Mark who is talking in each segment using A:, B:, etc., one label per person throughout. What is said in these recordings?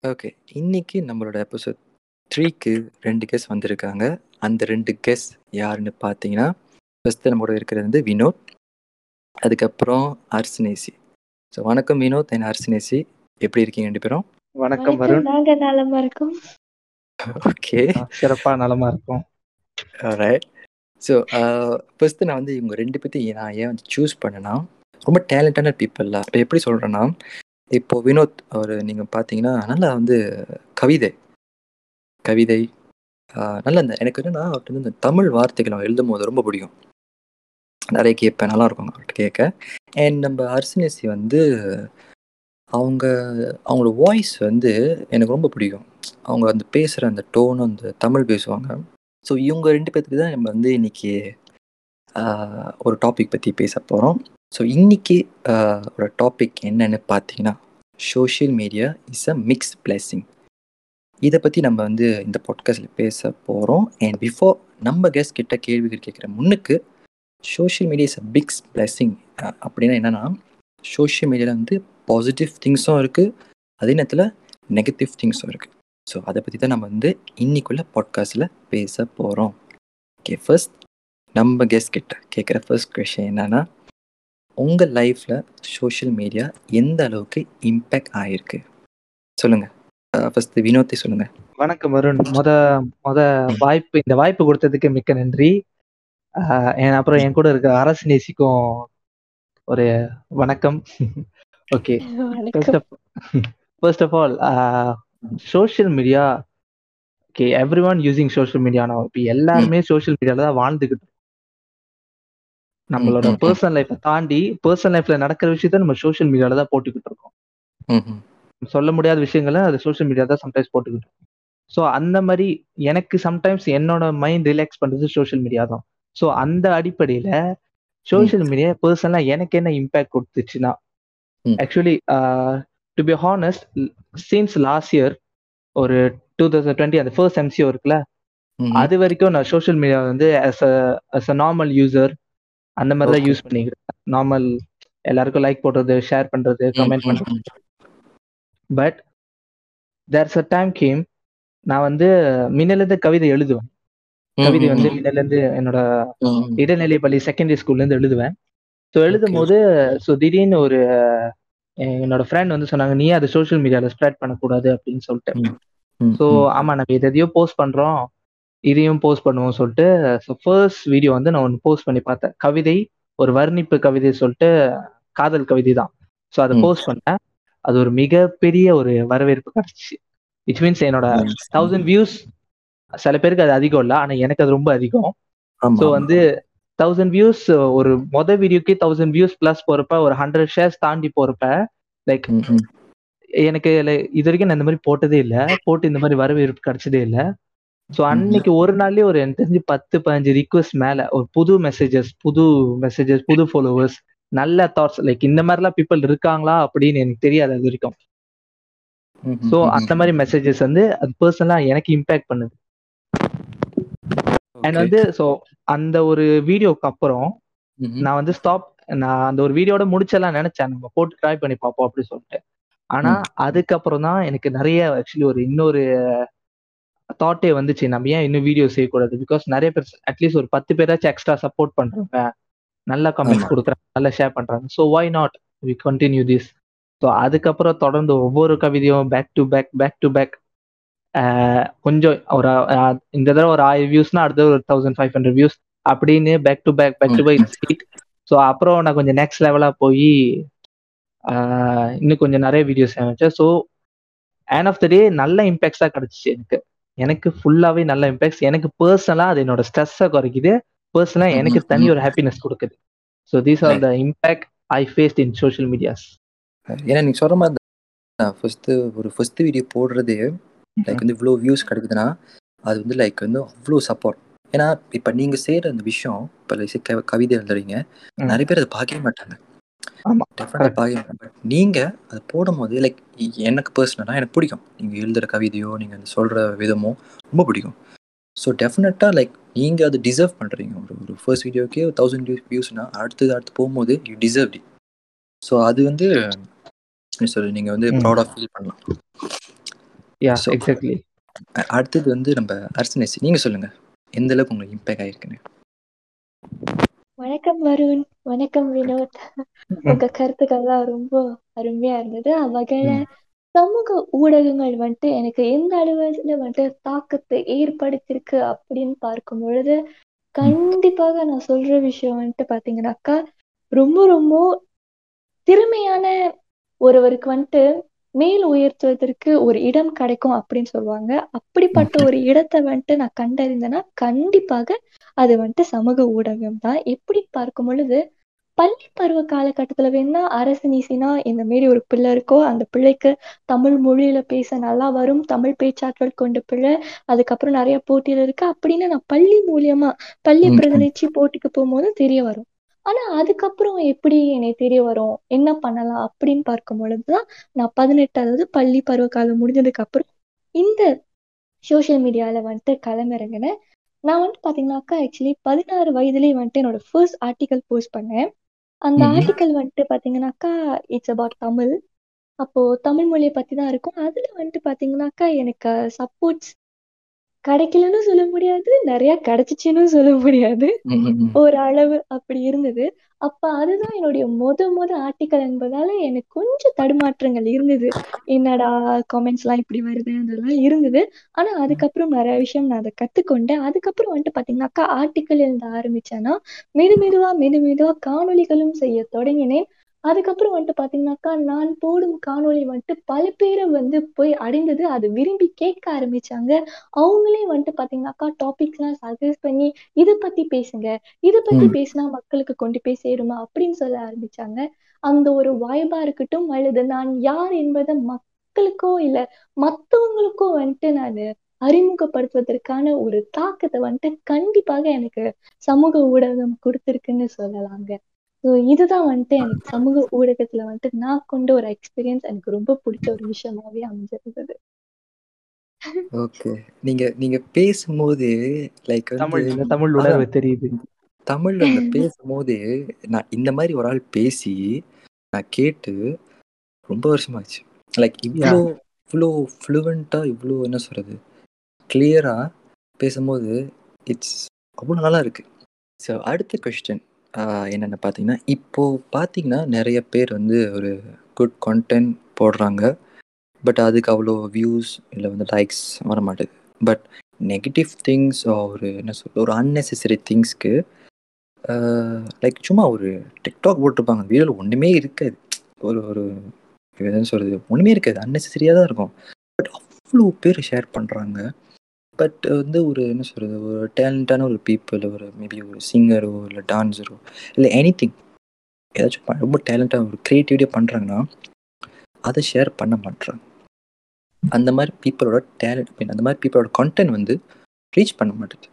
A: Okay. இன்னைக்கு நம்மளோட episode 3க்கு 2 guest வந்திருக்காங்க. அந்த 2 கெஸ்ட் யாருன்னு பார்த்தீங்கன்னா, ஃபர்ஸ்ட்டு நம்ம கூட இருக்கிறது வந்து வினோத். அதுக்கப்புறம் அர்சனேசி. ஸோ வணக்கம் வினோத் அண்ட் அர்சனேசி. எப்படி இருக்கீங்க 2 பேரும்?
B: வணக்கம்
C: வணக்கம்
B: வருண்.
C: நாங்க நலமா இருக்கோம்
A: ஓகே.
B: ஆ, சிறப்பா நலமா இருக்கோம்.
A: ஆல்ரைட். ஸோ அ ஃபர்ஸ்ட்டு நான் வந்து இவங்க 2 பேத்தையும் நான் ஏன் வந்து சூஸ் பண்ணேன்னா, ரொம்ப டேலண்டடான பீப்பிள்ல. இப்ப எப்படி சொல்றேன்னா, இப்போ வினோத் அவரு நீங்க பார்த்தீங்கன்னா, நல்லா வந்து கவிதை கவிதை அ நல்ல இந்த எனக்கு என்னன்னா, அவர்ட்ட வந்து இந்த தமிழ் வார்த்தைகள் அவன் எழுதும்போது ரொம்ப பிடிக்கும். நெறைய கேட்பேன். நல்லாருக்கும் அவர்ட்ட கேட்க. அண்ட் நம்ம அர்சனேசி வந்து அவங்க அவங்களோட வாய்ஸ் வந்து எனக்கு ரொம்ப பிடிக்கும். அவங்க அந்த பேசுற அந்த டோன் அந்த தமிழ் பேசுவாங்க. ஸோ இவங்க 2 பேத்துக்கு தான் நம்ம வந்து இன்னைக்கு அ ஒரு டாபிக் பத்தி பேசப் போறோம். ஸோ இன்னைக்கு அ ஒரு டாபிக் என்னன்னு பார்த்தீங்கன்னா, social media is a mixed blessing. இத பத்தி நம்ம வந்து இந்த பாட்காஸ்ட்ல பேசப் போறோம். அண்ட் பிஃபோர் நம்ம கெஸ்ட் கிட்ட கேள்விகள் கேட்கிற முன்னுக்கு, social media is a fix blessing uh அப்படின்னா என்னன்னா, சோஷியல் மீடியால வந்து பாசிட்டிவ் திங்ஸும் இருக்கு. அதே நேரத்தில நெகட்டிவ் திங்ஸும் இருக்கு. ஸோ அத பத்தி தான் நம்ம வந்து இன்னைக்குள்ள பாட்காஸ்ட்ல பேசப் போறோம். ஓகே ஃபர்ஸ்ட் நம்ம கெஸ்ட் கிட்ட கேட்கிற ஃபர்ஸ்ட் கொஸ்டின் என்னன்னா, உங்க லைஃப்ல சோஷியல் மீடியா எந்த அளவுக்கு இம்பாக்ட் ஆயிருக்கு? சொல்லுங்க. அ ஃபர்ஸ்ட்டு வினோத்தே சொல்லுங்க.
B: வணக்கம் வருண். மொத மொத வாய்ப்பு இந்த வாய்ப்பு குடுத்ததுக்கு மிக்க நன்றி. அ என் அப்புறம் என் கூட இருக்க அரசநேசிக்கும் ஒரு வணக்கம். ஓகே. ஃபர்ஸ்ட்
C: வணக்கம்
B: of first of all uh social media okay everyone using social media now. இப்ப
A: ம்.
B: எல்லாருமே சோஷியல் மீடியால தான் வாழ்ந்துகிட்டு
A: ம்,
B: நம்மளோட
A: ம், ம்.
B: பெர்சனல் லைஃப்ப தாண்டி, பெர்சனல் லைஃப்ல நடக்கிற விஷயத்த நம்ம சோஷியல் மீடியால தான் போட்டுக்கிட்டு இருக்கோம்.
A: ம்ஹ்ம்.
B: சொல்ல முடியாத விஷயங்கள அது சோஷியல் மீடியா தான் சம்டைம்ஸ் போட்டுக்கிட்டு இருக்கோம். ஸோ அந்த மாரி எனக்கு சம்டைம்ஸ் என்னோட மைண்ட் ரிலாக்ஸ் பண்றது சோஷியல் மீடியா தான். ஸோ அந்த அடிப்படையில
A: ம்.
B: சோஷியல் மீடியா பெர்சனலா எனக்கு என்ன இம்பாக்ட் குடுத்துச்சுன்னா,
A: ம்.
B: Actually uh to be honest since last year ஒரு 2020 அந்த ஃபர்ஸ்ட் எம்சிஓ இருக்குல்ல,
A: ம்ஹ்ம்.
B: அது வரைக்கும் நான் சோஷியல் மீடியா வந்து as uh as uh normal user அந்த மாரி தான்
A: ஓகே.
B: யூஸ் பண்ணிக்கிட்டு இருந்தேன். நார்மல் எல்லாருக்கும் லைக் போடுறது, ஷேர் பண்றது,
A: ம்,
B: கமெண்ட்
A: ம்,
B: பண்றது.
A: ம்.
B: But there's uh time came நான் வந்து மின்னலேருந்து கவிதை எழுதுவேன்.
A: ம்,
B: கவிதை
A: ம்,
B: வந்து
A: ம்.
B: மின்னலேருந்து என்னோட
A: ம்.
B: இடைநிலை பள்ளி செகண்டரி ஸ்கூல்லேருந்து எழுதுவேன். So
A: okay.
B: எழுதும்போது ஸோ திடீர்னு ஒரு என்னோட ஃப்ரெண்ட் வந்து சொன்னாங்க, "நீ ஏன் அத சோஷியல் மீடியால ஸ்ப்ரெட் பண்ணக்கூடாது?" அப்படின்னு சொல்லிட்டு.
A: ம். ம்,
B: ஸோ
A: ம்.
B: ஆமா நம்ம எத எதையோ போஸ்ட் பண்றோம். இதையும் போஸ்ட் பண்ணுவோம் சொல்லிட்டு ஸோ ஃபர்ஸ்ட் வீடியோ வந்து நான் ஒண்ணு போஸ்ட் பண்ணி பார்த்தேன். கவிதை, ஒரு வர்ணிப்பு கவிதை சொல்லிட்டு காதல் கவிதை தான். ஸோ அத
A: ம்.
B: போஸ்ட் பண்ணேன். அது ஒரு மிகப்பெரிய ஒரு வரவேற்பு கிடைச்சுச்சு. விச் மீன்ஸ் என்னோட
A: நைஸ்.
B: 1000 வியூஸ் சில பேருக்கு அது அதிகம் இல்ல. ஆனா எனக்கு அது ரொம்ப அதிகம்.
A: ஆமா,
B: ஸோ
A: ஆமா.
B: வந்து 1000 வியூஸ் ஒரு மொத வீடியோக்கே 1000 வியூஸ் பிளஸ் போறப்ப, ஒரு 100 ஷேர்ஸ் தாண்டி போறப்ப, லைக்
A: ம், ம்.
B: எனக்கு லை இதுவரைக்கும் நான் இந்த மாரி போட்டதே இல்ல. போட்டு இந்த மாரி வரவேற்பு கிடைச்சதே இல்ல. ஸோ
A: ம்ஹ்ம்.
B: அன்னைக்கு ஒரு நாள்லயே ஒரு எனக்கு தெரிஞ்சு 10, 15 ரிக்வெஸ்ட் மேல ஒரு புது மெசேஜஸ், புது மெசேஜஸ், புது ஃபாலோவர்ஸ், நல்ல தாட்ஸ் லைக் இந்த மாரிலாம் பீப்பிள் இருக்காங்களா அப்படின்னு எனக்கு தெரியாது அது வரைக்கும்.
A: ம்ஹ்ம்,
B: ஸோ
A: ம்ஹ்ம்.
B: அந்த மாரி மெசேஜஸ் வந்து அது பெர்சனலா எனக்கு இம்பாக்ட் பண்ணுது. And
A: okay.
B: வந்து ஸோ அந்த ஒரு வீடியோக்கு அப்புறம்
A: ம்ஹ்ம்.
B: நான் வந்து ஸ்டாப் நான் அந்த ஒரு வீடியோட முடிச்சிடலாம்னு நெனச்சேன். நம்ம போட்டு ட்ரை பண்ணி பார்ப்போம் அப்படின்னு சொல்லிட்டு. ஆனா
A: ம்.
B: அதுக்கப்புறம் தான் எனக்கு நெறைய ஆக்சுவலி ஒரு இன்னொரு தாட்டே வந்துச்சு. நம்ம ஏன் இன்னும் வீடியோ செய்யக்கூடாது? பிகாஸ் நெறைய பேர் அட்லீஸ்ட் ஒரு 10 பேராச்சும் எக்ஸ்ட்ரா சப்போர்ட் பண்றாங்க. நல்ல
A: ஆமா.
B: கமெண்ட்ஸ் குடுக்குறாங்க. நல்லா ஷேர் பண்றாங்க. So why not we continue this. So அதுக்கப்புறம் தொடர்ந்து ஒவ்வொரு கவிதையும் back to back, back to back uh கொஞ்சம் ஒரு அ இந்த தடவ ஒரு 1000 வியூஸ்னா அடுத்த ஒரு 1500 வியூஸ் அப்படின்னு பேக் டு பேக், பேக்
A: ம்,
B: டு பேக்
A: ம்.
B: It's hit. ஸோ அப்புறம் நான் கொஞ்சம் நெக்ஸ்ட் லெவலா போயி அ இன்னும் கொஞ்சம் நெறைய வீடியோஸ் ஆரம்பிச்சேன். So end of the day நல்ல இம்பாக்ட்ஸ் தான் கிடைச்சுச்சு எனக்கு. எனக்கு ஃபுல்லாவே நல்ல இம்பாக்ட்ஸ். எனக்கு பெர்சனலா அது என்னோட ஸ்ட்ரெஸ்ஸ குறைக்குது. பெர்சனலா
A: ம்,
B: எனக்கு
A: ம்,
B: தனி
A: ம்.
B: ஒரு ஹாப்பினஸ் குடுக்குது. So these are
A: nice.
B: The impact I faced in social medias.
A: ஏன்னா நீங்க சொல்ற மாரி தான் ஃபர்ஸ்ட்டு ஒரு ஃபர்ஸ்ட் வீடியோ போடுறதே லைக்
B: ம்ஹ்ம்.
A: வந்து இவ்ளோ வியூஸ் கிடைக்குதுன்னா, அது வந்து லைக் வந்து அவ்ளோ சப்போர்ட். ஏன்னா இப்ப நீங்க செய்ற அந்த விஷயம், இப்ப லைக் க கவிதை எழுதுறீங்க.
B: ம்.
A: நெறைய பேர் அத பார்க்கவே மாட்டாங்க.
B: ஆமா.
A: டெஃபினட்டா
B: கரெக்ட்.
A: பார்க்கவே மாட்டாங்க. பட் நீங்க அத போடும்போது லைக் எனக்கு பெர்சனலா எனக்கு பிடிக்கும். நீங்க எழுதுற கவிதையோ, நீங்க அந்த சொல்ற விதமோ ரொம்ப பிடிக்கும். ஸோ டெஃபினட்டா லைக் நீங்க அத டிசர்வ் பண்றீங்க. ஒரு ஒரு ஃபர்ஸ்ட் வீடியோக்கே 1000 வியூ வியூஸ்னா, அடுத்தது அடுத்து போம்போது யூ டிசர்வ்ட் இட். ஸோ அது வந்து எப்படி சொல்றது? நீங்க வந்து
B: ம்.
A: ப்ரவுடா ஃபீல் பண்ணலாம்.
B: யா
A: So,
B: எக்ஸாக்ட்லி
A: அ- அடுத்தது வந்து நம்ம அர்ச்சனேசி நீங்க சொல்லுங்க எந்த அளவுக்கு உங்களுக்கு இம்பேக்ட் ஆயிருக்குன்னு
C: வணக்கம் வருண் வணக்கம் வினோத் உங்க கருத்துக்கள்லாம் ரொம்ப அருமையா இருந்தது அவ்வகையில
A: ம்.
C: சமூக ஊடகங்கள் வந்துட்டு எனக்கு எந்த அளவுல வந்துட்டு தாக்கத்தை ஏற்படுத்தியிருக்கு அப்படின்னு பார்க்கும் பொழுது கண்டிப்பாக நான் சொல்ற விஷயம் வந்துட்டு பாத்தீங்கன்னாக்கா ரொம்ப ரொம்ப திறமையான ஒருவருக்கு வந்துட்டு மேல் உயர்த்துவதற்கு ஒரு இடம் கிடைக்கும் அப்படின்னு சொல்லுவாங்க அப்படிப்பட்ட ஒரு இடத்தை வந்துட்டு நான் கண்டறிந்தேன்னா கண்டிப்பாக அது வந்துட்டு சமூக ஊடகம் தான் எப்படி பார்க்கும் பொழுது பள்ளி பருவ காலகட்டத்துல வேணா அரசு நீசினா இந்த மாரி ஒரு பிள்ளை இருக்கோ அந்த பிள்ளைக்கு தமிழ் மொழியில பேச நல்லா வரும் தமிழ் பேச்சாற்றல் கொண்ட பிள்ளை அதுக்கப்புறம் நிறைய போட்டியில இருக்கு அப்படின்னு நான் பள்ளி மூலியமா பள்ளி
A: ம், ம்.
C: பிரதிநிதிச்சு போட்டிக்கு போகும்போது தெரிய வரும் ஆனா அதுக்கப்புறம் எப்படி எனக்கு தெரிய வரும் என்ன பண்ணலாம் அப்படின்னு பார்க்கும் பொழுதுதான் நான் பதினெட்டாவது பள்ளி பருவ காலம் முடிஞ்சதுக்கு அப்புறம் இந்த சோஷியல் மீடியால வந்துட்டு களமிறங்கினேன் நான் வந்துட்டு பாத்தீங்கன்னாக்கா ஆக்சுவலி பதினாறு வயதுலயே வந்துட்டு என்னோட ஃபர்ஸ்ட் ஆர்டிக்கல் போஸ்ட் பண்ணேன் அந்த
A: ம்ஹும்.
C: ஆர்டிக்கல் வந்துட்டு பாத்தீங்கன்னாக்கா இட்ஸ் அபவுட் தமிழ் அப்போ தமிழ் மொழியை பத்தி தான் இருக்கும் அதுல வந்துட்டு பாத்தீங்கன்னாக்கா எனக்கு சப்போர்ட்ஸ் கிடைக்கலன்னு சொல்ல முடியாது நிறைய கிடைச்சிச்சுன்னு சொல்ல முடியாது
A: ம், ம், ம்.
C: ஒரு அளவு அப்படி இருந்தது அப்ப அதுதான் என்னுடைய முத முத ஆர்டிக்கல் என்பதால எனக்கு கொஞ்சம் தடுமாற்றங்கள் இருந்தது என்னடா காமெண்ட்ஸ் எல்லாம் இப்படி வருது அதெல்லாம் இருந்தது ஆனா அதுக்கப்புறம் நிறைய விஷயம் நான் அதை கத்துக்கொண்டேன் அதுக்கப்புறம் வந்துட்டு பாத்தீங்கன்னாக்கா ஆர்டிக்கல் எழுத ஆரம்பிச்சேன்னா மெது மெதுவா மெது மெதுவா காணொளிகளும் செய்ய தொடங்கினேன் அதுக்கப்புறம் வந்துட்டு பாத்தீங்கன்னாக்கா நான் போடும் காணொளி வந்துட்டு பல பேரை வந்து போய் அடைந்தது அது விரும்பி கேட்க ஆரம்பிச்சாங்க அவங்களே வந்துட்டு பாத்தீங்கன்னாக்கா டாபிக்ஸ் எல்லாம் சஜஸ்ட் பண்ணி இதை பத்தி பேசுங்க இதை பத்தி
A: ம்.
C: பேசினா மக்களுக்கு கொண்டு போய் சேருமா அப்படின்னு சொல்ல ஆரம்பிச்சாங்க அந்த ஒரு வாய்ப்பா இருக்கட்டும் அல்லது நான் யார் என்பதை மக்களுக்கோ இல்ல மத்தவங்களுக்கோ வந்துட்டு நான் அறிமுகப்படுத்துவதற்கான ஒரு தாக்கத்தை வந்துட்டு கண்டிப்பாக எனக்கு சமூக ஊடகம் கொடுத்திருக்குன்னு சொல்லலாங்க ஸோ இதுதான் வந்துட்டு எனக்கு சமூக ஊடகத்துல வந்துட்டு நான் கொண்ட ஒரு எக்ஸ்பீரியன்ஸ் எனக்கு ரொம்ப பிடிச்ச ஒரு விஷயமாவே அமைஞ்சிருந்தது
A: ஓகே நீங்க நீங்க பேசும்போது லைக்
B: தமிழ்
A: வந்து
B: இந்த தமிழ்
A: அதான்
B: உணர்வு தெரியுது
A: தமிழ்ல அந்த பேசும்போது நான் இந்த மாதிரி ஒரு ஆள் பேசி நான் கேட்டு ரொம்ப வருஷமாச்சு லைக் இவ்வளோ இவ்வளோ ஃப்ளூவெண்ட்டாக இவ்வளோ என்ன சொல்கிறது கிளியராக பேசும்போது இட்ஸ் அவ்வளோ நல்லா இருக்கு ஸோ அடுத்த கொஸ்டின் என்னென்ன பார்த்தீங்கன்னா இப்போது பார்த்தீங்கன்னா நிறைய பேர் வந்து ஒரு குட் content போடுறாங்க பட் அதுக்கு அவ்வளோ வியூஸ் இல்லை வந்து லைக்ஸ் வர மாட்டேது பட் நெகட்டிவ் திங்ஸ் ஒரு என்ன சொல்றது ஒரு unnecessary திங்ஸ்க்கு லைக் சும்மா ஒரு டிக்டாக் போட்டிருப்பாங்க வீடியோவில் ஒன்றுமே இருக்காது ஒரு ஒரு என்ன சொல்கிறது ஒன்றுமே இருக்காது அன்னெசரியாக தான் இருக்கும் பட் அவ்வளோ பேர் ஷேர் பண்ணுறாங்க பட் வந்து ஒரு என்ன சொல்கிறது ஒரு டேலண்டான ஒரு பீப்புள் ஒரு மேபி ஒரு சிங்கரோ இல்லை டான்ஸரோ இல்லை எனி திங் ஏதாச்சும் ப- ரொம்ப டேலண்டாக ஒரு க்ரியேட்டிவிட்டியாக பண்ணுறாங்கன்னா அதை ஷேர் பண்ண மாட்றாங்க அந்த மாதிரி பீப்புளோட டேலண்ட் மீன் அந்த மாதிரி பீப்புளோட content வந்து ரீச் பண்ண மாட்டேது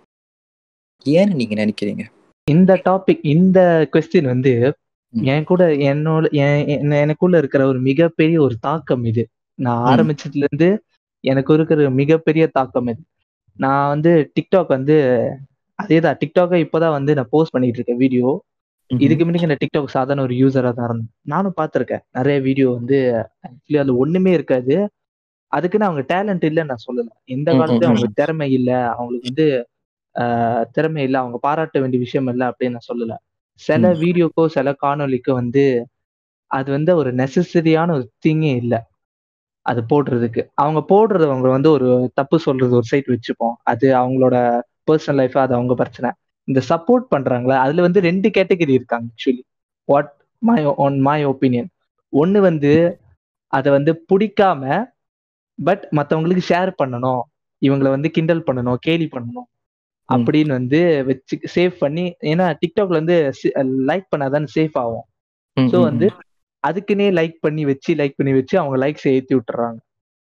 A: ஏன்னு நீங்கள் நினைக்கிறீங்க
B: இந்த டாபிக் இந்த கொஸ்டின் வந்து
A: ம்.
B: என் கூட என்னோட என் என்ன- எனக்குள்ள இருக்கிற ஒரு மிகப்பெரிய ஒரு தாக்கம் இது நான்
A: ம்.
B: ஆரம்பிச்சதுல இருந்து எனக்கு இருக்கிற மிகப்பெரிய தாக்கம் இது நான் வந்து டிக்டாக் வந்து அதேதான் டிக்டாக்கை இப்போதான் வந்து நான் போஸ்ட் பண்ணிட்டு இருக்கேன் வீடியோ இதுக்கு முன்னாடி நான் டிக்டாக் சாதாரண ஒரு யூசரா தான் இருந்தேன் நானும் பார்த்திருக்கேன் நிறைய வீடியோ வந்து ஆக்சுவலி அதுல ஒண்ணுமே இருக்காது அதுக்குன்னு அவங்க டேலண்ட் இல்லைன்னு நான் சொல்லல எந்த
A: ம், ம்,
B: காலத்துலயும்
A: ம்.
B: அவங்களுக்கு திறமை இல்ல அவங்களுக்கு வந்து ஆஹ், திறமை இல்ல அவங்க பாராட்ட வேண்டிய விஷயம் இல்லை அப்படின்னு நான் சொல்லல சில
A: ம்.
B: வீடியோக்கோ சில காணொளிக்கோ வந்து அது வந்து ஒரு நெசசரியான ஒரு திங்கே இல்லை அது போடுறதுக்கு அவங்க போடுறது அவங்க வந்து ஒரு தப்பு சொல்றது ஒரு சைட் வச்சுப்போம் அது அவங்களோட பர்சனல் லைஃப் அது அவங்க பிரச்சனை இந்த சப்போர்ட் பண்றாங்களா அதுல வந்து ரெண்டு கேட்டகரி இருக்காங்க actually what my own my opinion ஒன்னு வந்து அதை வந்து பிடிக்காம பட் மத்தவங்களுக்கு ஷேர் பண்ணணும் இவங்களை வந்து கிண்டல் பண்ணணும் கேலி பண்ணணும் அப்படின்னு வந்து வச்சு சேவ் பண்ணி ஏன்னா டிக்டாக்ல வந்து லைக் பண்ணாதான் சேஃப் ஆகும்
A: ம்,
B: ஸோ
A: ம்,
B: வந்து அதுக்குன்னே லைக் பண்ணி வச்சு லைக் பண்ணி வச்சு அவங்க லைக்ஸ் ஏற்றி விட்டுறாங்க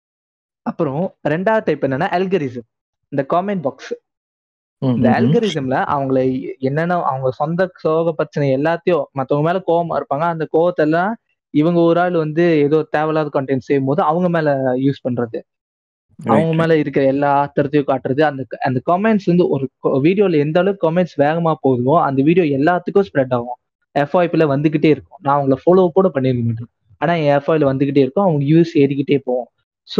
B: அப்புறம் ரெண்டாவது டைப் என்னன்னா அல்கரிசம் இந்த காமெண்ட் பாக்ஸ்
A: ம்,
B: இந்த
A: ம், ம்.
B: அல்கரிசம்ல அவங்கள என்னென்ன அவங்க சொந்த சோக பிரச்சனை எல்லாத்தையும் மத்தவங்க மேல கோவமா இருப்பாங்க அந்த கோவத்தெல்லாம் இவங்க ஒரு ஆள் வந்து ஏதோ தேவையில்லாத கண்டென்ட் செய்யும் போது அவங்க மேல யூஸ் பண்றது அவங்க மேல இருக்கிற எல்லா ஆத்திரத்தையும் காட்டுறது அந்த அந்த கமெண்ட்ஸ் வந்து ஒரு வீடியோல எந்த அளவுக்கு கமெண்ட்ஸ் வேகமா போகுதோ அந்த வீடியோ எல்லாத்துக்கும் ஸ்ப்ரெட் ஆகும் எஃப்ஐபில வந்துகிட்டே இருக்கும் நான் அவங்கள ஃபாலோ கூட பண்ணிருக்க மாட்டேன் ஆனா என் எஃப்ஐல வந்துகிட்டே இருக்கும் அவங்க யூஸ் ஏறிக்கிட்டே போகும் ஸோ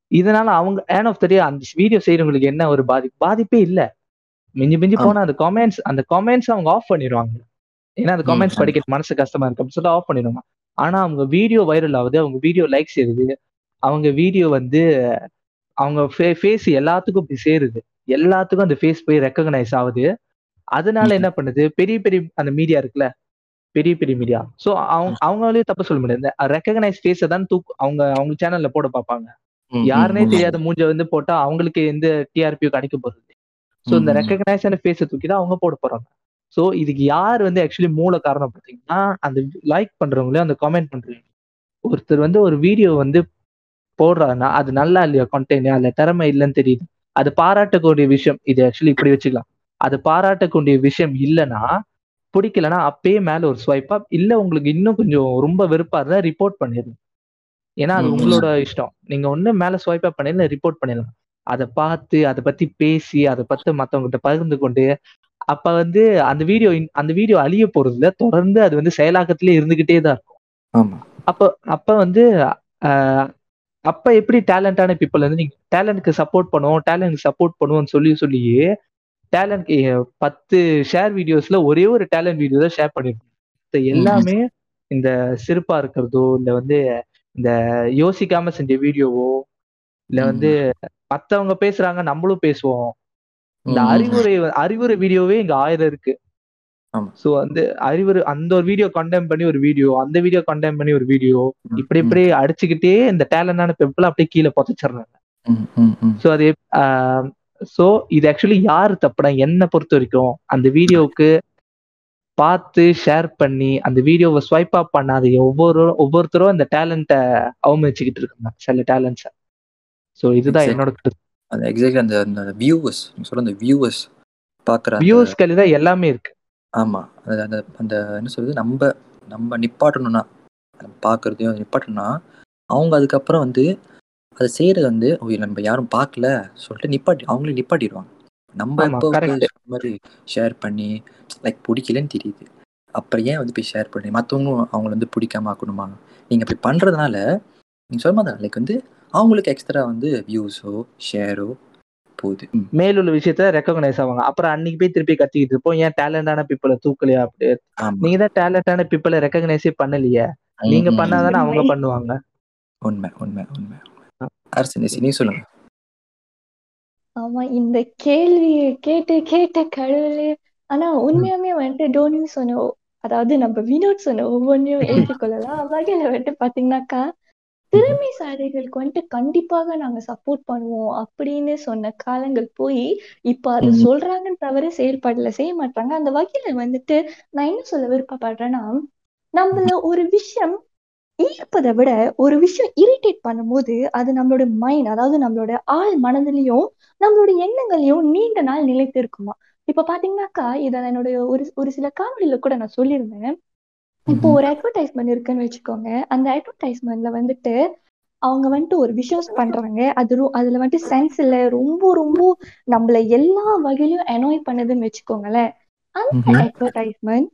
B: இதனால அவங்க ஏன் ஆஃப் டே அந்த வீடியோ செய்யறவங்களுக்கு என்ன ஒரு பாதிப்பு பாதிப்பே இல்ல மிஞ்சி மிஞ்சி
A: ஆமா.
B: போனா அந்த கமெண்ட்ஸ் அந்த கமெண்ட்ஸ் அவங்க ஆஃப் பண்ணிடுவாங்க ஏன்னா அந்த
A: ம்,
B: கமெண்ட்ஸ்
A: ஆமா.
B: படிக்க மனசு கஷ்டமா இருக்கு அப்படின்னு சொல்லி ஆஃப் பண்ணிடுவாங்க ஆனா அவங்க வீடியோ வைரல் ஆகுது அவங்க வீடியோ லைக்ஸ் ஏறுது அவங்க வீடியோ வந்து அவங்க ஃபேஸ் எல்லாத்துக்கும் இப்படி சேருது எல்லாத்துக்கும் அந்த ஃபேஸ் போய் ரெக்கக்னைஸ் ஆகுது அதனால
A: ம்.
B: என்ன பண்ணுது பெரிய பெரிய அந்த மீடியா இருக்குல்ல பெரிய பெரிய மீடியா சோ அவங்க அவங்களாலே தப்பு சொல்ல முடியாது ரெக்கக்னைஸ் ஃபேஸை தான் தூக்கு அவங்க அவங்க சேனல்ல போட பார்ப்பாங்க
A: ம், ம்,
B: யாருனே
A: உண்மை.
B: தெரியாத மூஞ்ச வந்து போட்டா அவங்களுக்கு எந்த டிஆர்பியும் கிடைக்க போறது சோ இந்த
A: ம், ம்.
B: ரெக்கக்னைஸான ஃபேஸை தூக்கி தான் அவங்க போட போறாங்க சோ இதுக்கு யார் வந்து ஆக்சுவலி மூல காரணம் பார்த்தீங்கன்னா அந்த லைக் பண்றவங்களே அந்த கமெண்ட் பண்றவங்க ஒருத்தர் வந்து ஒரு வீடியோ வந்து போடுறாருன்னா அது நல்லா இல்லையா கண்டென்ட் அதுல திறமை இல்லைன்னு தெரியுது அது பாராட்டக்கூடிய விஷயம் இது ஆக்சுவலி இப்படி வச்சுக்கலாம் அது பாராட்டக்கூடிய விஷயம் இல்லைன்னா பிடிக்கலன்னா அப்பயே மேல ஒரு ஸ்வைப் அப் இல்ல உங்களுக்கு இன்னும் கொஞ்சம் ரொம்ப வெறுப்பா இருந்தா ரிப்போர்ட் பண்ணிடணும் ஏன்னா அது
A: ம், ம்.
B: உங்களோட இஷ்டம் நீங்க ஒண்ணு மேல ஸ்வைப் அப் பண்ணிடலாம் ரிப்போர்ட் பண்ணிடலாம் அதை பார்த்து அதை பத்தி பேசி அதை பத்தி மத்தவங்ககிட்ட பகிர்ந்து கொண்டு அப்ப வந்து அந்த வீடியோ அந்த வீடியோ அழிய போறது இல்ல தொடர்ந்து அது வந்து செயலாக்கத்திலே இருந்துகிட்டே தான் இருக்கும்
A: ஆமா.
B: அப்ப அப்ப வந்து ஆஹ், அப்ப எப்படி டேலண்டான பீப்புள் வந்து நீங்க டேலண்ட்க்கு சப்போர்ட் பண்ணுவோம் டேலண்ட்க்கு சப்போர்ட் பண்ணுவோம்னு சொல்லி சொல்லியே டேலண்ட் பத்து ஷேர் வீடியோஸ்ல ஒரே ஒரு டேலண்ட் வீடியோ தான் ஷேர் பண்ணிருக்கோம் மத்த எல்லாமே இந்த சிறப்பா இருக்கிறதோ இல்ல வந்து இந்த யோசிக்காம செஞ்ச வீடியோவோ இல்ல
A: ம்.
B: வந்து மத்தவங்க பேசுறாங்க நம்மளும் பேசுவோம் இந்த
A: ம், ம்.
B: அறிவுரை அறிவுரை வீடியோவே இங்க ஆயிரம் இருக்கு
A: ஆமா.
B: சோ வந்து அறிவுரை அந்த ஒரு வீடியோ கண்டெம் பண்ணி ஒரு வீடியோ அந்த வீடியோ கண்டெம் பண்ணி ஒரு வீடியோ
A: ம்,
B: இப்படி
A: ம்.
B: இப்படி அடிச்சுக்கிட்டே இந்த டேலண்டான பெப்பிள் அப்படியே கீழே புதைச்சிடுறாங்க
A: ம், ம், ம்.
B: ஸோ அது ஸோ இது ஆக்சுவலி யார் தப்புனா என்னை பொறுத்த வரைக்கும் அந்த வீடியோவுக்கு பார்த்து ஷேர் பண்ணி அந்த வீடியோவை ஸ்வைப் அப் பண்ணாத ஒவ்வொரு ஒவ்வொருத்தரும் அந்த டேலண்ட்டை அவமதிச்சுக்கிட்டு இருக்காங்க சில டேலண்ட்ஸை ஸோ இதுதான்
A: Exactly.
B: என்னோட கருத்து
A: அந்த எக்ஸாக்ட்லி அந்த அந்த வியூவர்ஸ் நீங்க சொல்ற அந்த வியூவர்ஸ் பார்க்குற அந்த
B: வியூஸ் கையில தான் எல்லாமே இருக்கு
A: ஆமா அது அந்த அந்த என்ன சொல்றது நம்ம நம்ம நிப்பாட்டணும்னா நம்ம பார்க்கறதையும் நிப்பாட்டணும்னா அவங்க அதுக்கப்புறம் வந்து அதை செய்யறது வந்து ஓ இது நம்ம யாரும் பார்க்கல சொல்லிட்டு நிப்பாட்டி அவங்களே நிப்பாட்டிடுவாங்க நம்ம
B: ஆமா,
A: இப்போ
B: correct.
A: இந்த மாதிரி ஷேர் பண்ணி லைக் பிடிக்கலன்னு தெரியுது அப்புறம் ஏன் வந்து போய் ஷேர் பண்ணி மற்றவங்களும் அவங்கள வந்து பிடிக்காம ஆக்கணுமா நீங்க அப்படி பண்றதுனால நீங்க சொல்ல மாதிரி லைக் வந்து அவங்களுக்கு எக்ஸ்ட்ரா வந்து வியூஸோ ஷேரோ போகுது ம்.
B: மேலுள்ள விஷயத்த ரெக்கக்னைஸ் ஆவாங்க அப்புறம் அன்னைக்கு போய் திருப்பி கத்திக்கிட்டு இருப்போம் ஏன் டேலண்டான பீப்புளை தூக்கலையா அப்படி
A: ஆமா
B: நீங்க தான் டேலண்டான பீப்புளை ரெக்கக்னைஸே பண்ணலையே நீங்க
A: ம், ம்.
B: பண்ணாதானே அவங்க பண்ணுவாங்க
A: உண்மை உண்மை உண்மை அரசு நீ சொல்லுங்க
C: ஆமா இந்த கேள்வியை கேட்டு கேட்டு கடவுளே ஆனா உண்மையாமே வந்துட்டு டோனி சொன்ன அதாவது நம்ம வினோத் சொன்ன ஒவ்வொன்றையும் ஏற்றுக்கொள்ளலாம் வகையில வந்துட்டு பாத்தீங்கன்னாக்கா திறமைசாலிகளுக்கு வந்துட்டு கண்டிப்பாக நாங்க சப்போர்ட் பண்ணுவோம் அப்படின்னு சொன்ன காலங்கள் போய் இப்ப அது
A: ம்.
C: சொல்றாங்கன்னு தவிர செயல்பாடுல செய்ய மாட்டாங்க அந்த வகையில வந்துட்டு நான் என்ன சொல்ல விருப்பப்படுறேன்னா நம்மள ஒரு விஷயம் ஈர்ப்பதை விட ஒரு விஷயம் இரிட்டேட் பண்ணும்போது அது நம்மளோட மைண்ட் அதாவது நம்மளோட ஆள் மனதிலையும் நம்மளோட எண்ணங்களையும் நீண்ட நாள் நிலைத்து இருக்குமா இப்ப பாத்தீங்கன்னாக்கா இத என்னுடைய ஒரு ஒரு சில காணொலியில கூட நான் சொல்லியிருந்தேன் இப்போ ஒரு அட்வர்டைஸ்மெண்ட் இருக்குன்னு வச்சுக்கோங்க அந்த அட்வர்டைஸ்மெண்ட்ல வந்துட்டு அவங்க வந்துட்டு ஒரு விஷயம் பண்றாங்க அது ரொ- அதுல வந்துட்டு சென்ஸ் இல்ல ரொம்ப ரொம்ப நம்மள எல்லா வகையிலும் அனாய் பண்ணுதுன்னு வச்சுக்கோங்களேன் அந்த
A: ம்ஹும்.
C: அட்வர்டைஸ்மெண்ட்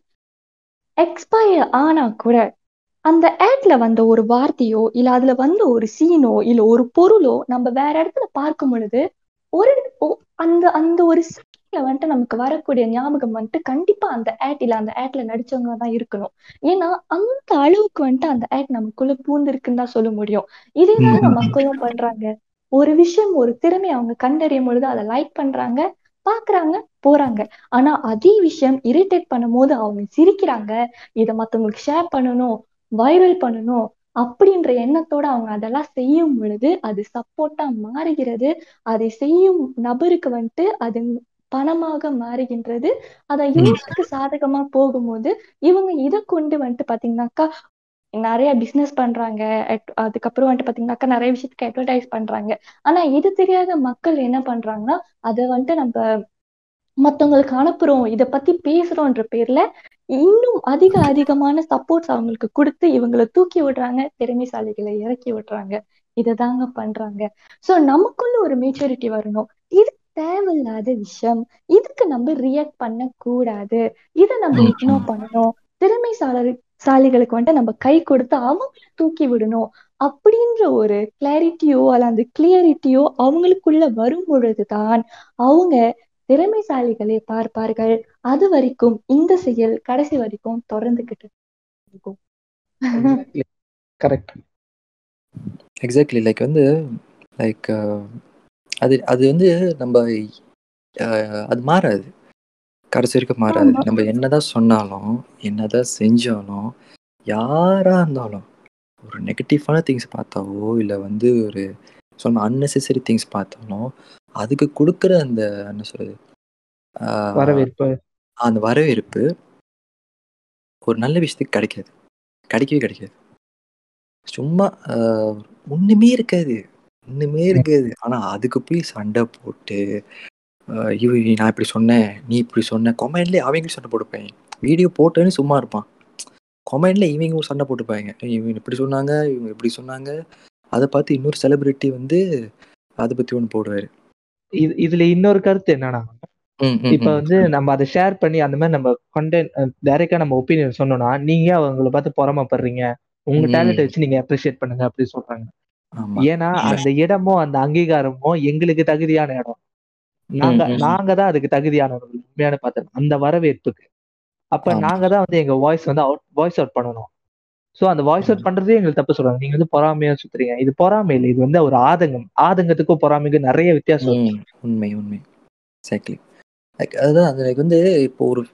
C: எக்ஸ்பயர் ஆனா கூட அந்த ஆட்ல வந்த ஒரு வார்த்தையோ இல்ல அதுல வந்த ஒரு சீனோ இல்ல ஒரு பொருளோ நம்ம வேற இடத்துல பார்க்கும் பொழுது ஒரு ஒ- அந்த அந்த ஒரு சீன்ல வந்துட்டு நமக்கு வரக்கூடிய ஞாபகம் வந்துட்டு கண்டிப்பா அந்த ஆட் இல்ல அந்த ஆட்ல நடிச்சவங்க தான் இருக்கணும் ஏன்னா அந்த அளவுக்கு வந்துட்டு அந்த ஆட் நமக்குள்ள பூந்திருக்குன்னு தான் சொல்ல முடியும் இதே தான்
A: ம்.
C: மக்களும் பண்றாங்க ஒரு விஷயம் ஒரு திறமை அவங்க கண்டறியும் பொழுது அதை லைக் பண்றாங்க பாக்குறாங்க போறாங்க ஆனா அதே விஷயம் இரிட்டேட் பண்ணும்போது அவங்க சிரிக்கிறாங்க இதை மத்தவங்களுக்கு ஷேர் பண்ணணும் வைரல் பண்ணணும் அப்படின்ற எண்ணத்தோட அவங்க அதெல்லாம் செய்யும் பொழுது அது சப்போர்ட்டா மாறுகிறது அதை செய்யும் நபருக்கு வந்துட்டு அது பணமாக மாறுகின்றது அதை யூசருக்கு சாதகமா போகும்போது இவங்க இதை கொண்டு வந்துட்டு பாத்தீங்கன்னாக்கா நிறைய பிசினஸ் பண்றாங்க at- அதுக்கப்புறம் வந்துட்டு பாத்தீங்கன்னாக்கா நிறைய விஷயத்துக்கு அட்வர்டைஸ் பண்றாங்க ஆனா இது தெரியாத மக்கள் என்ன பண்றாங்கன்னா அதை வந்துட்டு நம்ம மத்தவங்களுக்கு அனுப்புறோம் இத பத்தி பேசுறோம்ன்ற பேர்ல இன்னும் அதிக அதிகமான சப்போர்ட்ஸ் அவங்களுக்கு கொடுத்து இவங்களை தூக்கி விடுறாங்க திறமைசாலிகளை இறக்கி விடுறாங்க இததாங்க பண்றாங்க சோ நமக்குள்ள ஒரு மெச்சூரிட்டி வரணும் இது தேவையில்லாத விஷயம் இதுக்கு நம்ம ரியாக்ட் பண்ண கூடாது இதை நம்ம
A: ம்.
C: இக்னோர் பண்ணணும் திறமைசாலி சாலிகளுக்கு வந்துட்டு நம்ம கை கொடுத்து அவங்கள தூக்கி விடணும் அப்படின்ற ஒரு கிளாரிட்டியோ அல்ல அந்த கிளியரிட்டியோ அவங்களுக்குள்ள வரும் பொழுதுதான் அவங்க திறமைசாலிகளை பார்ப்பார்கள் அது வரைக்கும் இந்த செயல் கடைசி வரைக்கும் தொடர்ந்துகிட்டு இருக்கும்
B: கரெக்ட்
A: எக்ஸாக்ட்லி லைக் வந்து லைக் அது அது வந்து நம்ம அஹ், அது மாறாது கடைசி வரைக்கும் மாறாது
C: ஆமா.
A: நம்ம என்னதான் சொன்னாலும் என்னதான் செஞ்சாலும் யாரா இருந்தாலும் ஒரு நெகட்டிவான திங்ஸ் பார்த்தாவோ இல்லை வந்து ஒரு சொன்ன அன்னெசரி திங்ஸ் பார்த்தாலும் அதுக்கு கொடுக்குற அந்த என்ன சொல்றது ஆஹ்,
B: வரவேற்பு
A: அந்த வரவேற்பு ஒரு நல்ல விஷயத்துக்கு கிடைக்காது கிடைக்கவே கிடைக்காது சும்மா ஆஹ், ஒண்ணுமே இருக்காது ஒண்ணுமே இருக்காது ஆனா அதுக்கு போய் சண்டை போட்டு ஆஹ், இவ நான் இப்படி சொன்னேன் நீ இப்படி சொன்ன கொமெண்ட்லேயே அவங்களும் சண்டை போட்டுப்பாங்க வீடியோ போட்டேன்னு சும்மா இருப்பான் கொமெண்ட்ல இவங்க ஒரு சண்டை போட்டுப்பாங்க இவங்க இப்படி சொன்னாங்க இவங்க இப்படி சொன்னாங்க அதை பார்த்து இன்னொரு செலிபிரிட்டி வந்து அதை பத்தி ஒன்று போடுவாரு
B: இது இதுல இன்னொரு கருத்து என்னன்னா
A: ம், ம்,
B: இப்ப
A: ம்.
B: வந்து நம்ம அதை ஷேர் பண்ணி அந்த மாதிரி நம்ம கண்டென்ட் டைரக்டா நம்ம ஒப்பீனியன் சொன்னோம்னா நீங்க அவங்கள பார்த்து பொறாமப்படுறீங்க உங்க
A: ம்.
B: டேலண்ட் வச்சு நீங்க அப்ரிஷியேட் பண்ணுங்க அப்படி சொல்றாங்க
A: ஆமா
B: ஏன்னா அந்த இடமோ அந்த அங்கீகாரமோ எங்களுக்கு தகுதியான இடம் நாங்க
A: ம், ம்.
B: நாங்க தான் அதுக்கு தகுதியானவர்கள் உண்மையான பார்த்தோம் அந்த வரவேற்புக்கு அப்ப
A: ஆமா.
B: நாங்க தான் வந்து எங்க வாய்ஸ் வந்து அவுட் வாய்ஸ் அவுட் பண்ணணும் சோ அந்த வாய்ஸ் அவுட் பண்றதே எங்களுக்கு தப்பு சொல்றாங்க நீங்க வந்து பொறாமையா சுத்துறீங்க இது பொறாமை இல்லை இது வந்து ஒரு ஆதங்கம் ஆதங்கத்துக்கும் பொறாமைக்கும் நிறைய வித்தியாசம் இருக்கு.
A: ம், உண்மை உண்மை எக்ஸாக்ட்லி லைக் அதுதான் அது லைக் வந்து இப்போ ஒரு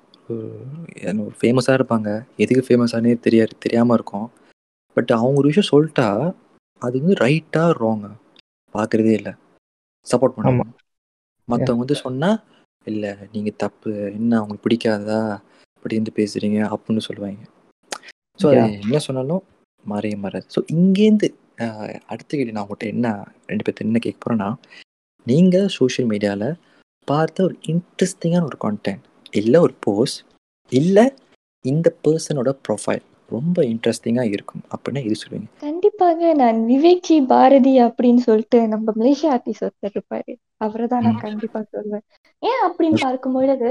A: ஒரு ஃபேமஸாக இருப்பாங்க எதுக்கு ஃபேமஸானே தெரியாது தெரியாமல் இருக்கும் பட் அவங்க ஒரு விஷயம் சொல்லிட்டா அது வந்து ரைட்டாக ராங்க பார்க்குறதே இல்லை சப்போர்ட் பண்ணுவாங்க மற்றவங்க வந்து சொன்னால் இல்லை நீங்கள் தப்பு என்ன அவங்களுக்கு பிடிக்காதா இப்படி வந்து பேசுகிறீங்க அப்படின்னு சொல்லுவாங்க ஸோ அது
B: Yeah.
A: என்ன சொன்னாலும் மாறிய மாறாது ஸோ இங்கேருந்து ஆஹ், அடுத்த கேள்வி நான் உங்கள்கிட்ட என்ன ரெண்டு பேர்த்து என்ன கேட்க போகிறேன்னா நீங்கள் சோஷியல் மீடியாவில் பார்த்த ஒரு இன்ட்ரெஸ்டிங்கான ஒரு கான்டென்ட் இல்லை ஒரு போஸ்ட் இல்லை இந்த பர்சனோட ப்ரொஃபைல் ரொம்ப இன்ட்ரெஸ்டிங்காக இருக்கும் அப்படின்னா இது சொல்லுவீங்க
C: கண்டிப்பாக நான் விவேக் ஜி பாரதி அப்படின்னு சொல்லிட்டு நம்ம மலேசியா ஆர்டிஸ்ட் ஒருத்தர் இருப்பாரு அவரை தான் நான்
A: ம்.
C: கண்டிப்பா சொல்வேன் ஏன் அப்படின்னு பார்க்கும் பொழுது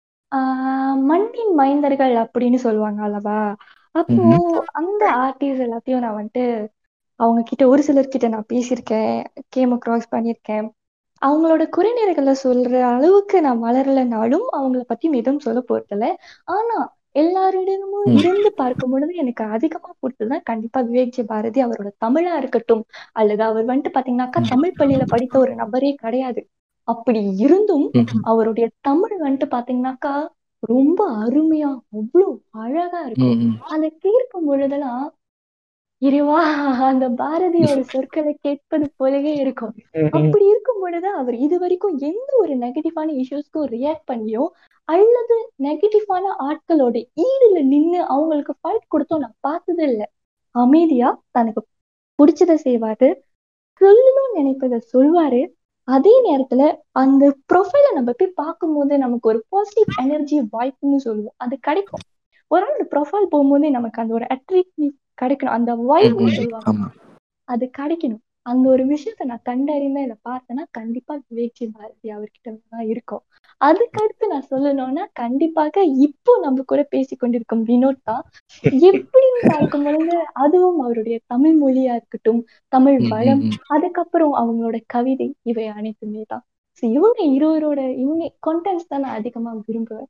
C: ஆஹ் மண்ணின் மைந்தர்கள் அப்படின்னு சொல்லுவாங்க அல்லவா அப்போ அந்த ஆர்டிஸ்ட் எல்லாத்தையும் நான் வந்துட்டு அவங்க கிட்ட ஒரு சிலர்கிட்ட நான் பேசியிருக்கேன் கேம கிராஸ் பண்ணியிருக்கேன் அவங்களோட குறைநிறைகளை சொல்ற அளவுக்கு நான் வளரலைனாலும் அவங்கள பத்தி எதுவும் சொல்ல போறதில்ல ஆனா எல்லாரிடமும்
A: ம்.
C: இருந்து பார்க்கும் பொழுது எனக்கு அதிகமா பிடிச்சதுன்னா கண்டிப்பா விவேக் ஜி பாரதி அவரோட தமிழா இருக்கட்டும் அல்லது அவர் வந்துட்டு பாத்தீங்கன்னாக்கா
A: ம்.
C: தமிழ் பள்ளியில படித்த ஒரு நபரே கிடையாது அப்படி இருந்தும்
A: ம்.
C: அவருடைய தமிழ் வந்துட்டு பாத்தீங்கன்னாக்கா ரொம்ப அருமையா அவ்வளவு அழகா இருக்கும்
A: ம். ம்.
C: அதை கேட்கும் பொழுதெல்லாம் இறைவா அந்த பாரதியோட சொற்களை கேட்பது போலவே இருக்கும் அப்படி இருக்கும் பொழுது அவர் இது வரைக்கும் எந்த ஒரு நெகட்டிவான இஷ்யூஸ்க்கும் ரியாக்ட் பண்ணியோ அல்லது நெகட்டிவான ஆட்களோட ஈடுல நின்னு அவங்களுக்கு ஃபைட் கொடுத்தோம் நான் பார்த்தது இல்ல அமைதியா தனக்கு பிடிச்சதை செய்வாரு சொல்லணும்னு நினைப்பதை சொல்வாரு அதே நேரத்துல அந்த ப்ரொஃபைலை நம்ம போய் பார்க்கும்போது நமக்கு ஒரு பாசிட்டிவ் எனர்ஜி வாய்ப்புன்னு சொல்லுவோம் அது கிடைக்கும் ஒரு நாள் ப்ரொஃபைல் போகும்போதே நமக்கு அந்த ஒரு அட்ராக்டிவ் கிடைக்கணும் அந்த
A: ம்.
C: வைப்னு
A: ம்.
C: சொல்லுவாங்க
A: ஆமா
C: அது கிடைக்கணும் அந்த ஒரு விஷயத்த நான் கண்டறிந்தேன் இல்ல பார்த்தேன்னா கண்டிப்பா விவேக்ஜி பாரதி அவர்கிட்ட தான் இருக்கும் அதுக்கடுத்து நான் சொல்லணும்னா கண்டிப்பாக இப்போ நம்ம கூட பேசி கொண்டிருக்கும் வினோத் தான் எப்படின்னு பார்க்கும் பொழுது அதுவும் அவருடைய தமிழ் மொழியா இருக்கட்டும் தமிழ்
A: ம். ம்.
C: வளம்
A: ம்.
C: அதுக்கப்புறம் அவங்களோட கவிதை இவை அனைத்துமே தான் So இவங்க இருவரோட இவங்க கண்டென்ட்ஸ் தான் நான் அதிகமா விரும்புவேன்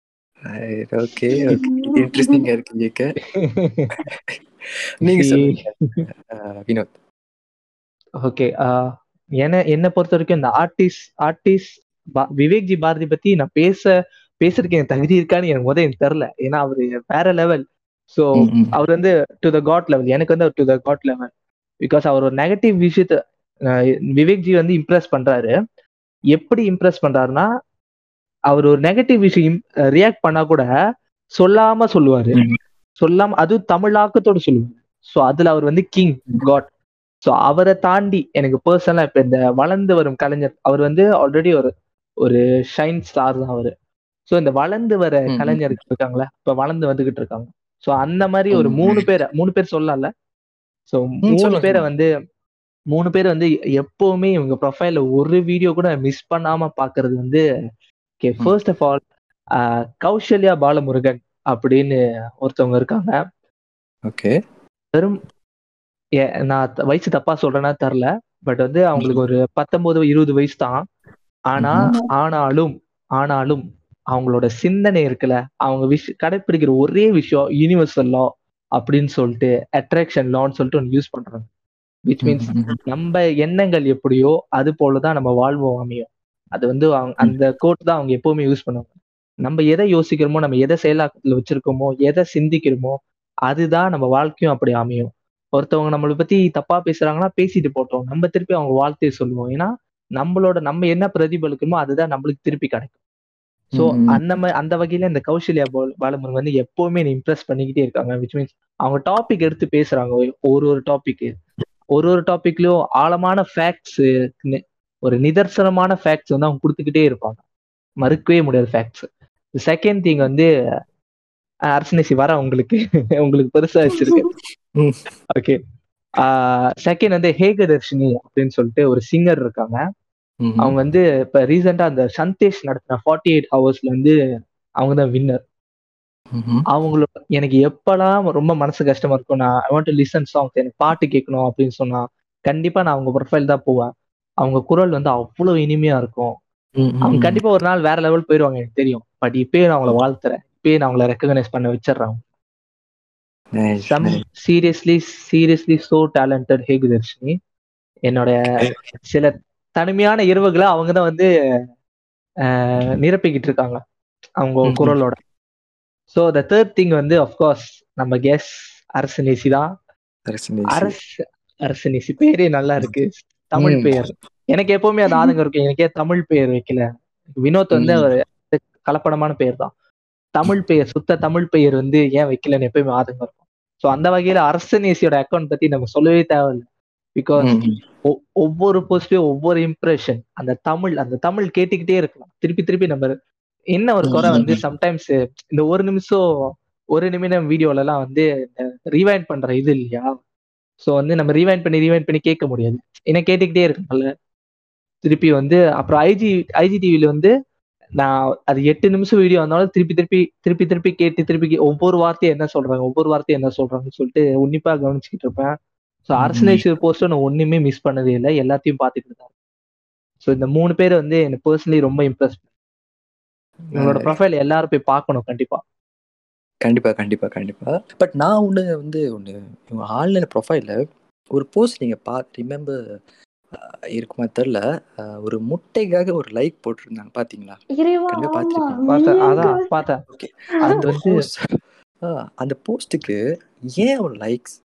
A: ஓகே ஓகே இன்ட்ரெஸ்டிங்கா இருக்கு கேட்க நீங்க சொல்லுங்க அஹ், வினோத்
B: ஓகே என்ன என்னை பொறுத்த வரைக்கும் இந்த ஆர்டிஸ்ட் ஆர்டிஸ்ட் விவேக் ஜி பாரதி பத்தி நான் பேச பேசுறதுக்கு எனக்கு தகுதி இருக்கான்னு எனக்கு முதல்ல எனக்கு தெரியல ஏன்னா அவரு வேற லெவல் ஸோ
A: ம், ம்.
B: அவர் வந்து டு த காட் லெவல் எனக்கு வந்து to the god level because அவர் ஒரு நெகட்டிவ் விஷயத்த அஹ், விவேக் ஜி வந்து இம்ப்ரெஸ் பண்றாரு எப்படி இம்ப்ரெஸ் பண்றாருன்னா அவர் ஒரு நெகட்டிவ் விஷயம் ரியாக்ட் பண்ணா கூட சொல்லாம சொல்லுவாரு
A: ம்.
B: சொல்லாம அதுவும் தமிழாக்கத்தோட சொல்லுவாரு ஸோ அதுல அவர் வந்து கிங் காட் ஸோ அவரை தாண்டி எனக்கு பர்சனலா இப்ப இந்த வளர்ந்து வரும் கலைஞர் அவர் வந்து ஆல்ரெடி ஒரு ஒரு ஷைன் ஸ்டார் தான் அவரு ஸோ இந்த வளர்ந்து வர
A: ம், ம்.
B: கலைஞர்கள் இருக்காங்களா இப்ப வளர்ந்து வந்துகிட்டு இருக்காங்க ஸோ அந்த மாதிரி ஒரு
A: ம்,
B: மூணு பேரை மூணு பேர் சொல்லலாம்ல ஸோ மூணு
A: சொல்லுங்க,
B: பேரை
A: சொல்லுங்க.
B: வந்து மூணு பேர் வந்து எப்பவுமே இவங்க ப்ரொஃபைல்ல ஒரு வீடியோ கூட மிஸ் பண்ணாம பாக்குறது வந்து ஓகே
A: ம்.
B: First of all Kausalya Balamurugan அப்படின்னு ஒருத்தவங்க இருக்காங்க
A: ஓகே
B: வெறும் ஏ- நான் த- வயசு தப்பா சொல்றேன்னா தெரில பட் வந்து அவங்களுக்கு ஒரு பத்தொன்பது இருபது வயசு தான் ஆனா
A: ம்ஹும்.
B: ஆனாலும் ஆனாலும் அவங்களோட சிந்தனை இருக்குல்ல அவங்க விஷ கடைப்பிடிக்கிற ஒரே விஷயம் யூனிவர்சல் லா அப்படின்னு சொல்லிட்டு அட்ராக்ஷன் லான்னு சொல்லிட்டு ஒன்று யூஸ் பண்றாங்க விச் மீன்ஸ்
A: ம்ஹும்.
B: நம்ம எண்ணங்கள் எப்படியோ அது போலதான் நம்ம வாழ்வும் அமையும் அது வந்து அவங்க- அந்த கோட் தான் அவங்க எப்பவுமே யூஸ் பண்ணுவாங்க நம்ம எதை யோசிக்கிறோமோ நம்ம எதை செயலாக்கத்துல வச்சிருக்கோமோ எதை சிந்திக்கிறோமோ அதுதான் நம்ம வாழ்க்கையும் அப்படி அமையும் ஒருத்தவங்க நம்மளை பத்தி தப்பா பேசுறாங்கன்னா பேசிட்டு போட்டோம் நம்ம திருப்பி அவங்க வாழ்த்தையை சொல்லுவோம் ஏன்னா நம்மளோட நம்ம என்ன பிரதிபலிக்கணுமோ அதுதான் நம்மளுக்கு திருப்பி கிடைக்கும் ஸோ
A: ம்ஹும்.
B: அந்த மாதிரி அந்த வகையில இந்த கௌசல்யா பால- பாலமுருகன் வந்து எப்பவுமே இம்ப்ரெஸ் பண்ணிக்கிட்டே இருக்காங்க விச் மீன்ஸ் அவங்க டாபிக் எடுத்து பேசுறாங்க ஒரு- ஒரு ஒரு டாபிக் ஒரு ஒரு டாபிக்லயும் ஆழமான ஃபேக்ட்ஸ் ஒரு நிதர்சனமான ஃபேக்ட்ஸ் வந்து அவங்க கொடுத்துக்கிட்டே இருப்பாங்க மறுக்கவே முடியாத ஃபேக்ட்ஸ் செகண்ட் திங் வந்து அஹ், அரசனேசி வர உங்களுக்கு உங்களுக்கு பெருசா வச்சிருக்கேன்
A: ம்.
B: ஓகே செகண்ட் வந்து ஹேகதர்ஷினி அப்படின்னு சொல்லிட்டு ஒரு சிங்கர் இருக்காங்க
A: ம்ஹும்.
B: அவங்க வந்து இப்ப ரீசெண்டா அந்த சந்தேஷ் நடத்தின ஃபார்ட்டி எயிட் ஹவர்ஸ்ல வந்து அவங்க தான் வின்னர்
A: ம்ஹும்.
B: அவங்களோட எனக்கு எப்பெல்லாம் ரொம்ப மனசு கஷ்டமா இருக்கும் நான் I want to listen songs எனக்கு பாட்டு கேட்கணும் அப்படின்னு சொன்னா கண்டிப்பா நான் அவங்க ப்ரொஃபைல் தான் போவேன் அவங்க குரல் வந்து அவ்வளவு இனிமையா இருக்கும்
A: ம்ஹும்.
B: அவங்க கண்டிப்பா ஒரு நாள் வேற லெவல் போயிருவாங்க எனக்கு தெரியும் பட் இப்பயே நான் அவங்கள வாழ்த்துறேன் இப்பயே நான் அவங்கள ரெக்கக்னைஸ் பண்ண வச்சிடுறேன்
A: Nice,
B: some
A: nice.
B: Seriously seriously so talented ஹேகுதர்ஷினி என்னோட சில தனிமையான இரவுகளை அவங்க தான் வந்து அஹ், நிரப்பிக்கிட்டு இருக்காங்க அவங்க
A: ம்ஹும்.
B: குரலோட ஸோ த தேர்ட் திங் வந்து அஃப்கோர்ஸ் நம்ம கெஸ் அரசு நேசி தான்
A: அரசனேசி.
B: அரசு அரசு நேசி பேரே நல்லா இருக்கு தமிழ்
A: ம்.
B: பெயர் எனக்கு எப்பவுமே அந்த ஆதங்கம் இருக்கு எனக்கே தமிழ் பெயர் வைக்கல வினோத் வந்து
A: ம்.
B: ஒரு கலப்படமான பெயர் தான் தமிழ் பெயர் சுத்த தமிழ் பெயர் வந்து ஏன் வைக்கலன்னு எப்பயுமே ஆதங்கம் இருக்கும் ஸோ அந்த வகையில அரசு நேசியோட அக்கௌண்ட் பத்தி நம்ம சொல்லவே தேவையில்லை பிகாஸ்
A: ம்ஹும்.
B: ஒவ்வொரு போஸ்ட்லயும் ஒவ்வொரு இம்ப்ரெஷன் அந்த தமிழ் அந்த தமிழ் கேட்டுக்கிட்டே இருக்கலாம் திருப்பி திருப்பி நம்ம என்ன ஒரு குறை வந்து
A: ம்.
B: சம்டைம்ஸ் இந்த ஒரு நிமிஷம் ஒரு நிமிடம் வீடியோல எல்லாம் வந்து ரீவைண்ட் பண்ற இது இல்லையா சோ வந்து நம்ம ரீவைண்ட் பண்ணி ரீவைண்ட் பண்ணி கேட்க முடியாது ஏன்னா கேட்டுக்கிட்டே இருக்கனால திருப்பி வந்து அப்புறம் ஐஜி ஐஜி டிவில வந்து நான் அது எட்டு நிமிஷம் வீடியோ வந்தாலும் திருப்பி திருப்பி திருப்பி திருப்பி கேட்டு திருப்பி கே- ஒவ்வொரு வார்த்தையும் என்ன சொல்றாங்க ஒவ்வொரு வார்த்தையும் என்ன சொல்றாங்கன்னு சொல்லிட்டு உன்னிப்பா கவனிச்சுக்கிட்டு இருப்பேன் ஸோ
A: ம்.
B: அரசியல் போஸ்ட் நான் ஒண்ணுமே மிஸ் பண்ணதே இல்லை எல்லாத்தையும் பார்த்துக்கிட்டு தான் ஸோ இந்த மூணு பேர் வந்து எனக்கு பர்சனலி ரொம்ப இம்ப்ரெஸ் இவங்களோட ப்ரொஃபைல் எல்லாரும் போய் பார்க்கணும் கண்டிப்பா
A: கண்டிப்பா கண்டிப்பா கண்டிப்பா பட் நான் ஒண்ணு வந்து ஒண்ணு இவங்க ஆன்லைன் ப்ரொஃபைல்ல ஒரு போஸ்ட் நீங்க பா ரிமெம்பர் இருக்குமா தெரியல அஹ், ஒரு முட்டைக்காக ஒரு லைக் போட்டிருந்தாங்க பாத்தீங்களா
C: இறைவா
A: கண்டிப்பா
C: ஆமா
A: பார்த்திருப்பீங்க.
B: பார்த்தேன்
C: எங்க
B: அதான் பார்த்தேன்
A: ஓகே
B: அது
A: அந்த
B: வந்து
A: போஸ்ட் அந்த போஸ்ட்டுக்கு ஏன் ஒரு லைக்ஸ்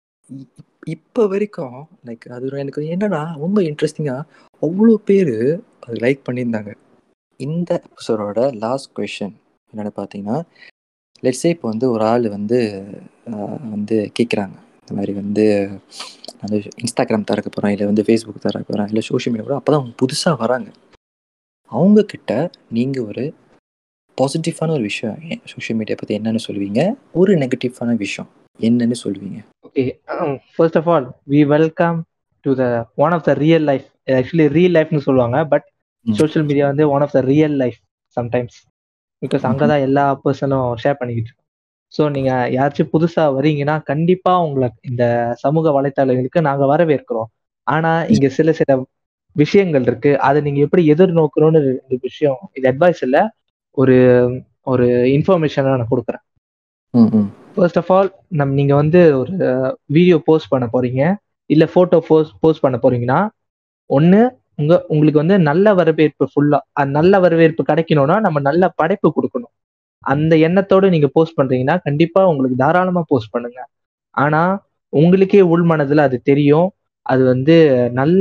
A: இப்போ வரைக்கும் லைக் அது ஒரு எனக்கு என்னன்னா ரொம்ப இன்ட்ரெஸ்டிங்காக அவ்வளோ பேர் அது லைக் பண்ணியிருந்தாங்க இந்த எபிசோடோட லாஸ்ட் கொஷின் என்னென்னு பார்த்தீங்கன்னா லெட்ஸே இப்போ வந்து ஒரு ஆள் வந்து ஆஹ், வந்து கேட்குறாங்க இந்த மாதிரி வந்து நான் வந்து இன்ஸ்டாகிராம் திறக்க போகிறேன் இல்லை வந்து ஃபேஸ்புக் திறக்க போகிறேன் இல்லை சோஷியல் மீடியா கூட அப்போ தான் அவங்க புதுசாக வராங்க அவங்க கிட்ட நீங்கள் ஒரு பாசிட்டிவான ஒரு விஷயம் சோஷியல் மீடியா பற்றி என்னன்னு சொல்லுவீங்க ஒரு நெகட்டிவான விஷயம் என்னன்னு சொல்லுவீங்க
B: okay first of all we welcome to the one of the real life actually real லைஃப்னு சொல்லுவாங்க பட்
A: ம்.
B: சோஷியல் மீடியா வந்து one of the real life sometimes because அங்கே தான் எல்லா பர்சனும் ஷேர் பண்ணிக்கிட்டு இருக்கோம் ஸோ நீங்கள் யாராச்சும் புதுசாக வரீங்கன்னா கண்டிப்பாக உங்களை இந்த சமூக வலைத்தளங்களுக்கு நாங்கள் வரவேற்கிறோம் ஆனால் இங்கே சில சில விஷயங்கள் இருக்கு அதை நீங்கள் எப்படி எதிர்நோக்கணும்னு ரெண்டு விஷயம் இது அட்வைஸ் இல்லை ஒரு ஒரு இன்ஃபர்மேஷனாக நான் கொடுக்குறேன்
A: ம் ம்
B: ஃபர்ஸ்ட் ஆஃப் ஆல் நம் நீங்க வந்து ஒரு வீடியோ போஸ்ட் பண்ண போறீங்க இல்ல போட்டோ போஸ்ட் போஸ்ட் பண்ண போறீங்கன்னா ஒண்ணு உங்க உங்களுக்கு வந்து நல்ல வரவேற்பு ஃபுல்லா நல்ல வரவேற்பு கிடைக்கணும்னா நம்ம நல்ல படைப்பு கொடுக்கணும் அந்த எண்ணத்தோட நீங்க போஸ்ட் பண்றீங்கன்னா கண்டிப்பா உங்களுக்கு தாராளமா போஸ்ட் பண்ணுங்க ஆனா உங்களுக்கே உள் மனதுல அது தெரியும் அது வந்து நல்ல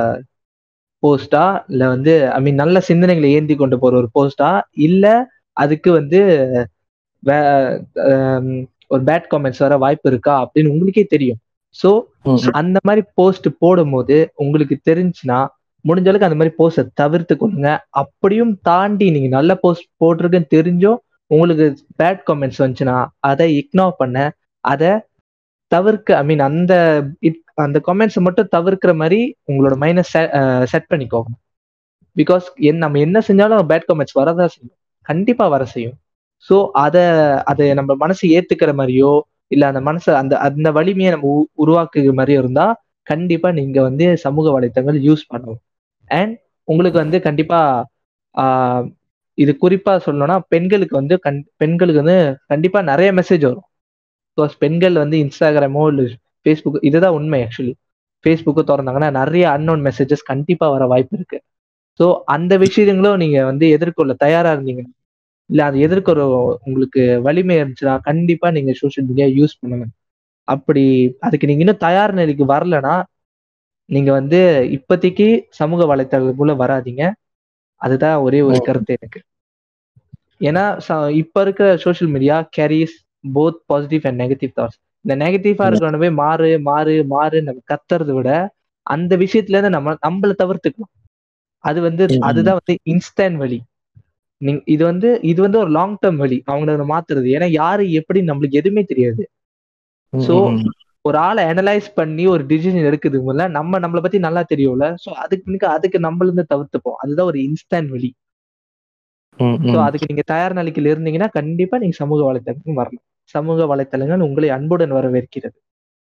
B: போஸ்டா இல்ல வந்து ஐ மீன் நல்ல சிந்தனைகளை ஏந்தி கொண்டு போற ஒரு போஸ்டா இல்ல அதுக்கு வந்து வே- ஆம், ஒரு பேட் காமெண்ட்ஸ் வர வாய்ப்பு இருக்கா அப்படின்னு உங்களுக்கே தெரியும் ஸோ
A: ம்
B: அந்த மாதிரி போஸ்ட் போடும்போது உங்களுக்கு தெரிஞ்சுன்னா முடிஞ்ச அளவுக்கு அந்த மாதிரி போஸ்ட்டை தவிர்த்து கொள்ளுங்க அப்படியும் தாண்டி நீங்க நல்ல போஸ்ட் போட்டிருக்குன்னு தெரிஞ்சும் உங்களுக்கு பேட் காமெண்ட்ஸ் வந்துச்சுன்னா அதை இக்னோர் பண்ண அதை தவிர்க்க ஐ மீன் அந்த it- அந்த கமெண்ட்ஸை மட்டும் தவிர்க்கிற மாதிரி உங்களோட மைண்டை செட் பண்ணிக்கோங்க பிகாஸ் என் நம்ம என்ன செஞ்சாலும் பேட் கமெண்ட்ஸ் வரதான் செய்யும் கண்டிப்பா வர செய்யும் ஸோ அதை அதை நம்ம மனசு ஏத்துக்கிற மாதிரியோ இல்ல அந்த மனசை அந்த அந்த வலிமையை நம்ம உ- உருவாக்குற மாதிரி இருந்தா கண்டிப்பா நீங்க வந்து சமூக வலைத்தளங்கள் யூஸ் பண்ணணும் அண்ட் உங்களுக்கு வந்து கண்டிப்பா ஆஹ், இது குறிப்பா சொல்லணும்னா பெண்களுக்கு வந்து கண் பெண்களுக்கு வந்து கண்டிப்பா நிறைய மெசேஜ் வரும் பிகாஸ் பெண்கள் வந்து இன்ஸ்டாகிராமோ இல்லை ஃபேஸ்புக் இதுதான் உண்மை ஆக்சுவலி ஃபேஸ்புக்கு திறந்தாங்கன்னா நிறைய அன்னோன் மெசேஜஸ் கண்டிப்பா வர வாய்ப்பு இருக்கு ஸோ அந்த விஷயங்களும் நீங்க வந்து எதிர்கொள்ள தயாரா இருந்தீங்க இல்ல அது எதிர்க்கிற உங்களுக்கு வலிமை இருந்துச்சுன்னா கண்டிப்பா நீங்க சோஷியல் மீடியா யூஸ் பண்ணுங்க அப்படி அதுக்கு நீங்க இன்னும் தயார் நிலைக்கு வரலனா நீங்க வந்து இப்போதைக்கு சமூக வலைத்தளங்களுக்குள்ள வராதீங்க அதுதான் ஒரே ஒரு
A: ஓ.
B: கருத்து எனக்கு ஏன்னா ச- இப்ப இருக்கிற social media carries both positive and negative thoughts இந்த நெகட்டிவா
A: ஆமா.
B: இருக்கிறவனவே மாறு மாறு மாறு நம்ம கத்துறதை விட அந்த விஷயத்துல இருந்து நம்ம நம்மள தவிர்த்துக்கலாம் அது வந்து
A: ம், ம்.
B: அதுதான் வந்து இன்ஸ்டன்ட் வழி நீங்க இது வந்து இது வந்து ஒரு லாங் டேர்ம் வழி அவங்கள மாத்துறது ஏன்னா யாரு எப்படி நம்மளுக்கு எதுவுமே தெரியாது
A: ம்,
B: ஸோ
A: ம், ம்.
B: ஒரு ஆளை அனலைஸ் பண்ணி ஒரு டிசிஷன் எடுக்குதுக்கு முதல்ல நம்ம நம்மளை பத்தி நல்லா தெரியும்ல ஸோ அதுக்கு முன்னுக்கு அதுக்கு நம்மள இருந்து தவிர்த்துப்போம் அதுதான் ஒரு இன்ஸ்டன்ட் வழி
A: ம்,
B: ஸோ
A: ம்.
B: அதுக்கு நீங்க தயார் நிலைக்கு இருந்தீங்கன்னா கண்டிப்பா நீங்க சமூக வலைத்தளத்துக்கு வரணும் சமூக வலைத்தளங்கள் உங்களை அன்புடன் வரவேற்கிறது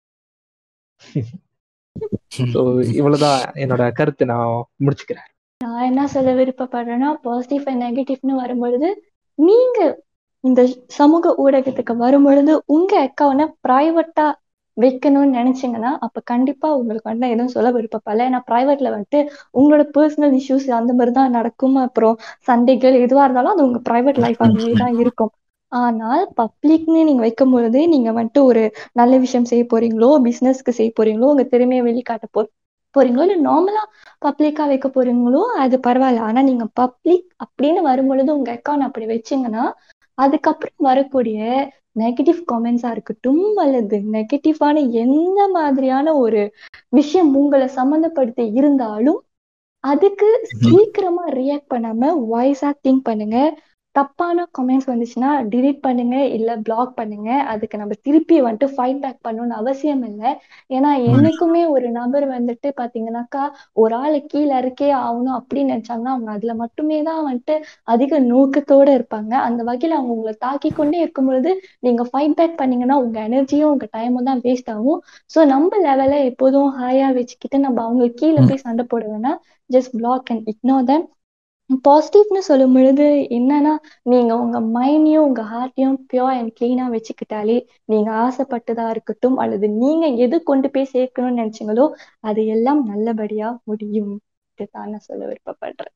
B: ஸோ இவ்வளவுதான் என்னோட கருத்து நான் முடிச்சுக்கிறேன்
C: நான் என்ன சொல்ல விருப்பப்படுறேன்னா பாசிட்டிவ் அண்ட் நெகட்டிவ்னு வரும்பொழுது நீங்க இந்த சமூக ஊடகத்துக்கு வரும்பொழுது உங்க அக்கௌண்ட்டை ப்ரைவேட்டா வைக்கணும்னு நினைச்சீங்கன்னா அப்ப கண்டிப்பா உங்களுக்கு வந்து நான் எதுவும் சொல்ல விருப்பப்படல ஏன்னா ப்ரைவேட்ல வந்துட்டு உங்களோட பர்சனல் இஷ்யூஸ் அந்த மாதிரி தான் நடக்கும் அப்புறம் சண்டைகள் எதுவா இருந்தாலும் அது உங்க ப்ரைவேட் லைஃபாகவே தான் இருக்கும் ஆனால் பப்ளிக்னு நீங்க வைக்கும் பொழுது நீங்க வந்துட்டு ஒரு நல்ல விஷயம் செய்ய போறீங்களோ பிசினஸ்க்கு செய்ய போறீங்களோ உங்க திறமையை வெளிக்காட்ட போ போறீங்களோ இல்லை நார்மலா பப்ளிக்கா வைக்க போறீங்களோ அது பரவாயில்ல ஆனா நீங்க பப்ளிக் அப்படின்னு வரும்பொழுது உங்க அக்கௌண்ட் அப்படி வச்சீங்கன்னா அதுக்கப்புறம் வரக்கூடிய நெகட்டிவ் காமெண்ட்ஸா இருக்கட்டும் அல்லது நெகட்டிவான எந்த மாதிரியான ஒரு விஷயம் உங்களை சம்மந்தப்படுத்தி இருந்தாலும் அதுக்கு சீக்கிரமா ரியாக்ட் பண்ணாம வாய்ஸா திங்க் பண்ணுங்க தப்பான கமெண்ட்ஸ் வந்துச்சுன்னா delete பண்ணுங்க இல்ல பிளாக் பண்ணுங்க அதுக்கு நம்ம திருப்பி வந்துட்டு ஃபைட் பேக் பண்ணணும்னு அவசியம் இல்லை ஏன்னா என்னைக்குமே ஒரு நபர் வந்துட்டு பாத்தீங்கன்னாக்கா ஒரு ஆளை கீழே இருக்கே ஆகணும் அப்படின்னு நினைச்சாங்கன்னா அவங்க அதுல மட்டுமே தான் வந்துட்டு அதிக நோக்கத்தோட இருப்பாங்க அந்த வகையில அவங்க உங்களை தாக்கி கொண்டே இருக்கும் பொழுது நீங்க ஃபைட் பேக் பண்ணீங்கன்னா உங்க எனர்ஜியும் உங்க டைமும் தான் வேஸ்ட் ஆகும் ஸோ நம்ம லெவலை எப்போதும் ஹாயா வச்சுக்கிட்டு நம்ம அவங்க கீழே போய் சண்டை போட வேணாம் just block and ignore them பாசிட்டிவ்னு சொல்லும் பொழுது என்னன்னா நீங்க உங்க மைண்டையும் உங்க ஹார்ட்டையும் பியோர் அண்ட் கிளீனா வச்சுக்கிட்டாலே நீங்க ஆசைப்பட்டதா இருக்கட்டும் அல்லது நீங்க எது கொண்டு போய் சேர்க்கணும்னு நினைச்சீங்களோ அது எல்லாம் நல்லபடியா முடியும் இதுதான் நான் சொல்ல விருப்பப்படுறேன்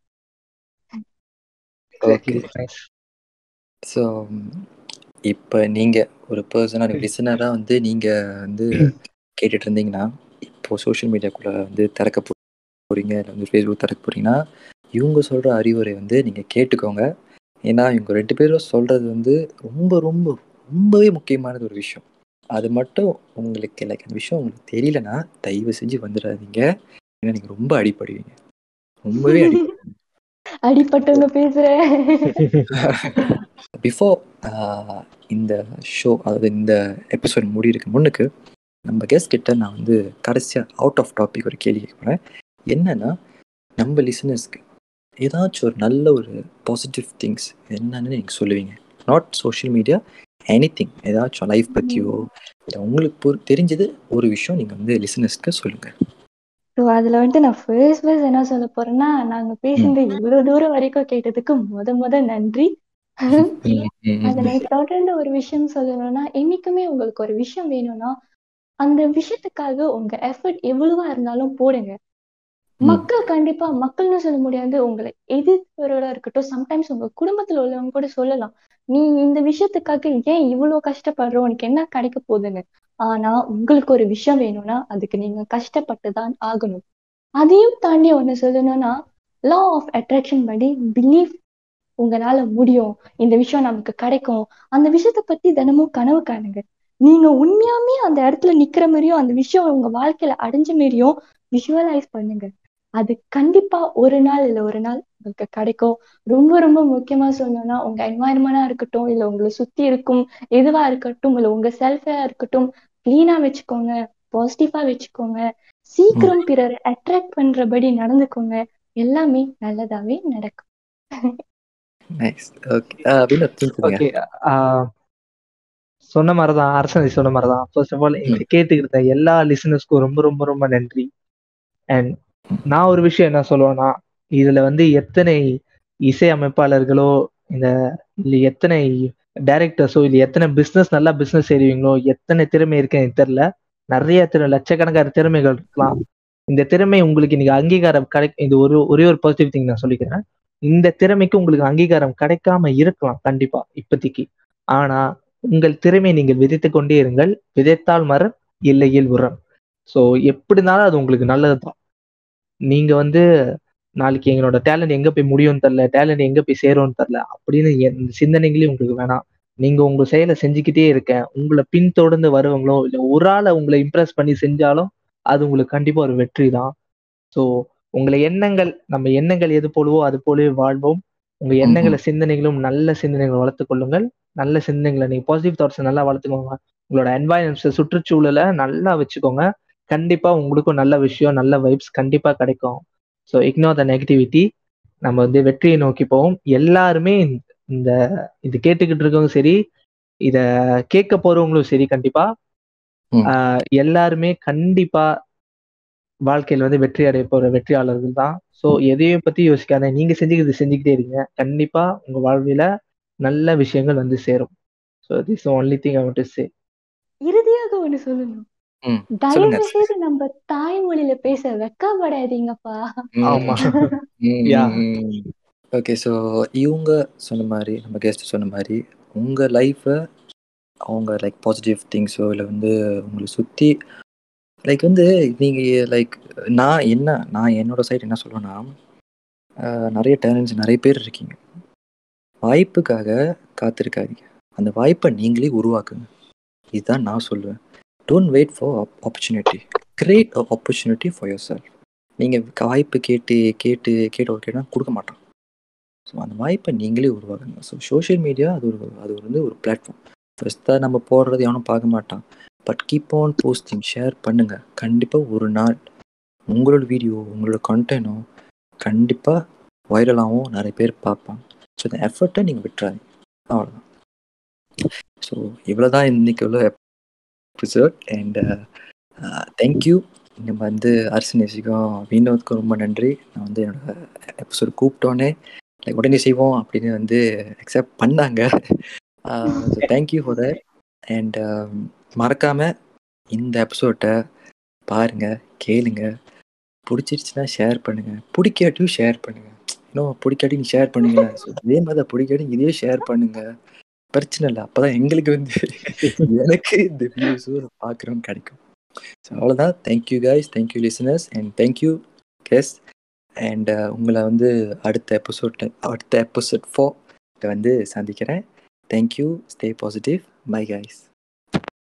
A: ஓகே ஸோ இப்போ நீங்கள் ஒரு பர்சனாக லிசனராக வந்து நீங்கள் வந்து கேட்டுட்டு இருந்தீங்கன்னா இப்போ சோஷியல் மீடியாக்குள்ளே வந்து திறக்க போ- போறீங்க இல்லை வந்து ஃபேஸ்புக் திறக்க போறீங்கன்னா இவங்க சொல்கிற அறிவுரை வந்து நீங்கள் கேட்டுக்கோங்க ஏன்னா இவங்க ரெண்டு பேரும் சொல்கிறது வந்து ரொம்ப ரொம்ப ரொம்பவே முக்கியமானது ஒரு விஷயம் அது மட்டும் உங்களுக்கு லைக் அந்த விஷயம் உங்களுக்கு தெரியலனா தயவு செஞ்சு வந்துடாதீங்க ஏன்னா நீங்கள் ரொம்ப அடிப்படுவீங்க ரொம்பவே அடி
C: அடிப்பட்டவங்க பேசுறேன்
A: பிஃபோர் இந்த ஷோ அதாவது இந்த எபிசோட் முடியிருக்கு முன்னுக்கு நம்ம கெஸ்ட் கிட்ட நான் வந்து கடைசியாக அவுட் ஆஃப் டாபிக் ஒரு கேள்வி கேட்க போகிறேன் என்னன்னா நம்ம லிசனர்ஸ்க்கு ஏதாச்சும் ஒரு நல்ல ஒரு பாசிட்டிவ் திங்ஸ் என்னன்னு நீங்கள் சொல்லுவீங்க not social media anything ஏதாச்சும் லைஃப் பற்றியோ இல்லை உங்களுக்கு புரி- தெரிஞ்சது ஒரு விஷயம் நீங்கள் வந்து லிசனர்ஸ்க்கு சொல்லுங்கள்
C: ஸோ அதுல வந்துட்டு நான் ஃபர்ஸ்ட் ஃபர்ஸ்ட் என்ன சொல்ல போறேன்னா நாங்க பேசுனது இவ்வளவு தூரம் வரைக்கும் கேட்டதுக்கு முத முத நன்றி அதுல தொடர்ந்து ஒரு விஷயம் சொல்லணும்னா என்னைக்குமே உங்களுக்கு ஒரு விஷயம் வேணும்னா அந்த விஷயத்துக்காக உங்க எஃபர்ட் எவ்வளவா இருந்தாலும் போடுங்க மக்கள் கண்டிப்பா மக்கள்னு சொல்ல முடியாது உங்களை எதிர்ப்பவர்களா இருக்கட்டும் சம்டைம்ஸ் உங்க குடும்பத்துல உள்ளவங்க கூட சொல்லலாம் நீ இந்த விஷயத்துக்காக ஏன் இவ்வளவு கஷ்டப்படுற உனக்கு என்ன கிடைக்க போகுதுன்னு ஆனா உங்களுக்கு ஒரு விஷயம் வேணும்னா அதுக்கு நீங்க கஷ்டப்பட்டு தான் ஆகணும் அதையும் தாண்டி ஒண்ணு சொல்லணும்னா லா ஆஃப் அட்ராக்ஷன் படி பிலீவ் உங்களால முடியும் இந்த விஷயம் நமக்கு கிடைக்கும் அந்த விஷயத்த பத்தி தினமும் கனவு காணுங்க நீங்க உண்மையாமே அந்த இடத்துல நிக்கிற மாதிரியும் அந்த விஷயம் உங்க வாழ்க்கையில அடைஞ்ச மாதிரியும் விஷுவலைஸ் பண்ணுங்க அது கண்டிப்பா ஒரு நாள் இல்ல ஒரு நாள் உங்களுக்கு கிடைக்கும் ரொம்ப ரொம்ப முக்கியமா சொல்லணும்னா உங்க என்வாயர்மெண்டா இருக்கட்டும் இல்ல உங்களை சுத்தி இருக்கும் எதுவா இருக்கட்டும் இல்ல உங்க செல்ஃபா இருக்கட்டும் கிளீனா வச்சுக்கோங்க பாசிட்டிவா வச்சுக்கோங்க சீக்கிரம் பிறரை அட்ராக்ட் பண்றபடி நடந்துக்கோங்க எல்லாமே நல்லதாவே நடக்கும்
A: நைஸ் ஓகே வினோத் நீங்க சொல்லுங்க.
B: ஓகே சொன்ன மாதிரிதான் அரசனை சொன்ன மாதிரிதான் ஃபர்ஸ்ட் ஆஃப் ஆல் இந்த கேட்டுக்கிட்ட எல்லா லிசனர்ஸ்க்கும் ரொம்ப ரொம்ப ரொம்ப நன்றி அண்ட் நான் ஒரு விஷயம் என்ன சொல்லுவேன்னா இதுல வந்து எத்தனை இசை அமைப்பாளர்களோ இந்த இல்ல எத்தனை டைரக்டர்ஸோ இல்ல எத்தனை பிசினஸ் நல்லா பிசினஸ் செய்வீங்களோ எத்தனை திறமை இருக்குன்னு எனக்கு தெரியல நிறைய திறமை லட்சக்கணக்கான திறமைகள் இருக்கலாம் இந்த திறமை உங்களுக்கு இன்னைக்கு அங்கீகாரம் கிடை இது ஒரு ஒரே ஒரு பாசிட்டிவ் திங் நான் சொல்லிக்கிறேன் இந்த திறமைக்கு உங்களுக்கு அங்கீகாரம் கிடைக்காம இருக்கலாம் கண்டிப்பா இப்போதைக்கு ஆனா உங்கள் திறமை நீங்கள் விதைத்து கொண்டே இருங்கள் விதைத்தால் மரம் இல்லையில் உரம் ஸோ எப்படி இருந்தாலும் அது உங்களுக்கு நல்லதுதான் நீங்க வந்து நாளைக்கு எங்களோட டேலண்ட் எங்க போய் முடியும்னு தெரில டேலண்ட் எங்க போய் சேரும்னு தெரில அப்படின்னு எந்த சிந்தனைகளே உங்களுக்கு வேணாம் நீங்க உங்க செயலை செஞ்சுக்கிட்டே இருக்கேன் உங்களை பின்தொடர்ந்து வருவங்களோ இல்லை ஒரு ஆளை உங்களை இம்ப்ரெஸ் பண்ணி செஞ்சாலும் அது உங்களுக்கு கண்டிப்பா ஒரு வெற்றி தான் ஸோ உங்களை எண்ணங்கள் நம்ம எண்ணங்கள் எது போலவோ அது போலவே வாழ்வோம் உங்க எண்ணங்களை சிந்தனைகளும் நல்ல சிந்தனைகளை வளர்த்துக் கொள்ளுங்கள் நல்ல சிந்தனைகளை நீங்க பாசிட்டிவ் தாட்ஸ் நல்லா வளர்த்துக்கோங்க உங்களோட என்வாயன்மெண்ட்ஸ் சுற்றுச்சூழலை நல்லா வச்சுக்கோங்க கண்டிப்பா உங்களுக்கும் நல்ல விஷயம் நல்ல வைப்ஸ் கண்டிப்பா கிடைக்கும் ஸோ இக்னோர் த நெகட்டிவிட்டி நம்ம வந்து வெற்றியை நோக்கி போவோம் எல்லாருமே இந்த இது கேட்டுக்கிட்டு இருக்கவங்க சரி இத கேட்க போறவங்களும் சரி கண்டிப்பா எல்லாருமே கண்டிப்பா வாழ்க்கையில வந்து வெற்றி அடைய போற வெற்றியாளர்கள் தான் ஸோ எதையும் பத்தி யோசிக்காத நீங்க செஞ்சுக்கிறது செஞ்சுக்கிட்டே இருக்கீங்க கண்டிப்பா உங்க வாழ்வில நல்ல விஷயங்கள் வந்து சேரும் so this only thing I want say
C: இறுதியாக ஒண்ணு சொல்லணும் தயவு செய்து நம்ம தாய்மொழியில பேச வெக்கப்படாதீங்கப்பா
B: ஆமா
A: ஓகே ஸோ இவங்க சொன்ன மாதிரி நம்ம கெஸ்ட் சொன்ன மாதிரி உங்க லைஃப்பை அவங்க லைக் பாசிட்டிவ் திங்ஸோ இல்லை வந்து உங்களை சுற்றி லைக் வந்து நீங்கள் லைக் நான் என்ன நான் என்னோட சைடு என்ன சொல்லுவேன்னா நிறைய டேலண்ட்ஸ் நிறைய பேர் இருக்கீங்க வாய்ப்புக்காக காத்திருக்காதீங்க அந்த வாய்ப்பை நீங்களே உருவாக்குங்க இதுதான் நான் சொல்லுவேன் don't wait for opportunity create a opportunity for yourself நீங்கள் வாய்ப்பு கேட்டு கேட்டு கேட்டு ஒரு கேட்டால் கொடுக்க மாட்டான் ஸோ அந்த வாய்ப்பை நீங்களே உருவாக்குங்க ஸோ சோஷியல் மீடியா அது ஒரு அது வந்து ஒரு பிளாட்ஃபார்ம் ஃபஸ்ட்டாக நம்ம போடுறது எவனும் பார்க்க மாட்டான் but keep on posting share பண்ணுங்கள் கண்டிப்பாக ஒரு நாள் உங்களோட வீடியோ உங்களோட கண்டென்ட்டும் கண்டிப்பாக வைரலாகவும் நிறைய பேர் பார்ப்பாங்க ஸோ இந்த எஃபர்ட்டை நீங்கள் விட்டுறாங்க அவ்வளோதான் ஸோ இவ்வளோ தான் இன்றைக்கி உள்ள எபிசோட் அண்ட் தேங்க்யூ நம்ம வந்து அரசு நேசிக்கும் வினோத்க்கு ரொம்ப நன்றி நான் வந்து என்னோட எபிசோட் கூப்பிட்டோன்னே லைக் உடனே செய்வோம் அப்படின்னு வந்து அக்செப்ட் பண்ணாங்க so thank you for that and மறக்காமல் இந்த எபிசோட்டை பாருங்கள் கேளுங்க பிடிச்சிருச்சுன்னா ஷேர் பண்ணுங்கள் பிடிக்காட்டியும் ஷேர் பண்ணுங்கள் இன்னும் பிடிக்காட்டி நீ ஷேர் பண்ணுங்க ஸோ இதே மாதிரி தான் பிடிக்காட்டி இதே ஷேர் பண்ணுங்கள் பிரச்சனை இல்லை அப்போ தான் எங்களுக்கு வந்து எனக்கு இந்த வியூஸும் பார்க்குறோம் கிடைக்கும் ஸோ அவ்வளோதான் thank you guys thank you listeners and thank you guest and உங்களை வந்து அடுத்த எபிசோட் அடுத்த எபிசோட் ஃபோர் வந்து சந்திக்கிறேன் thank you stay positive bye guys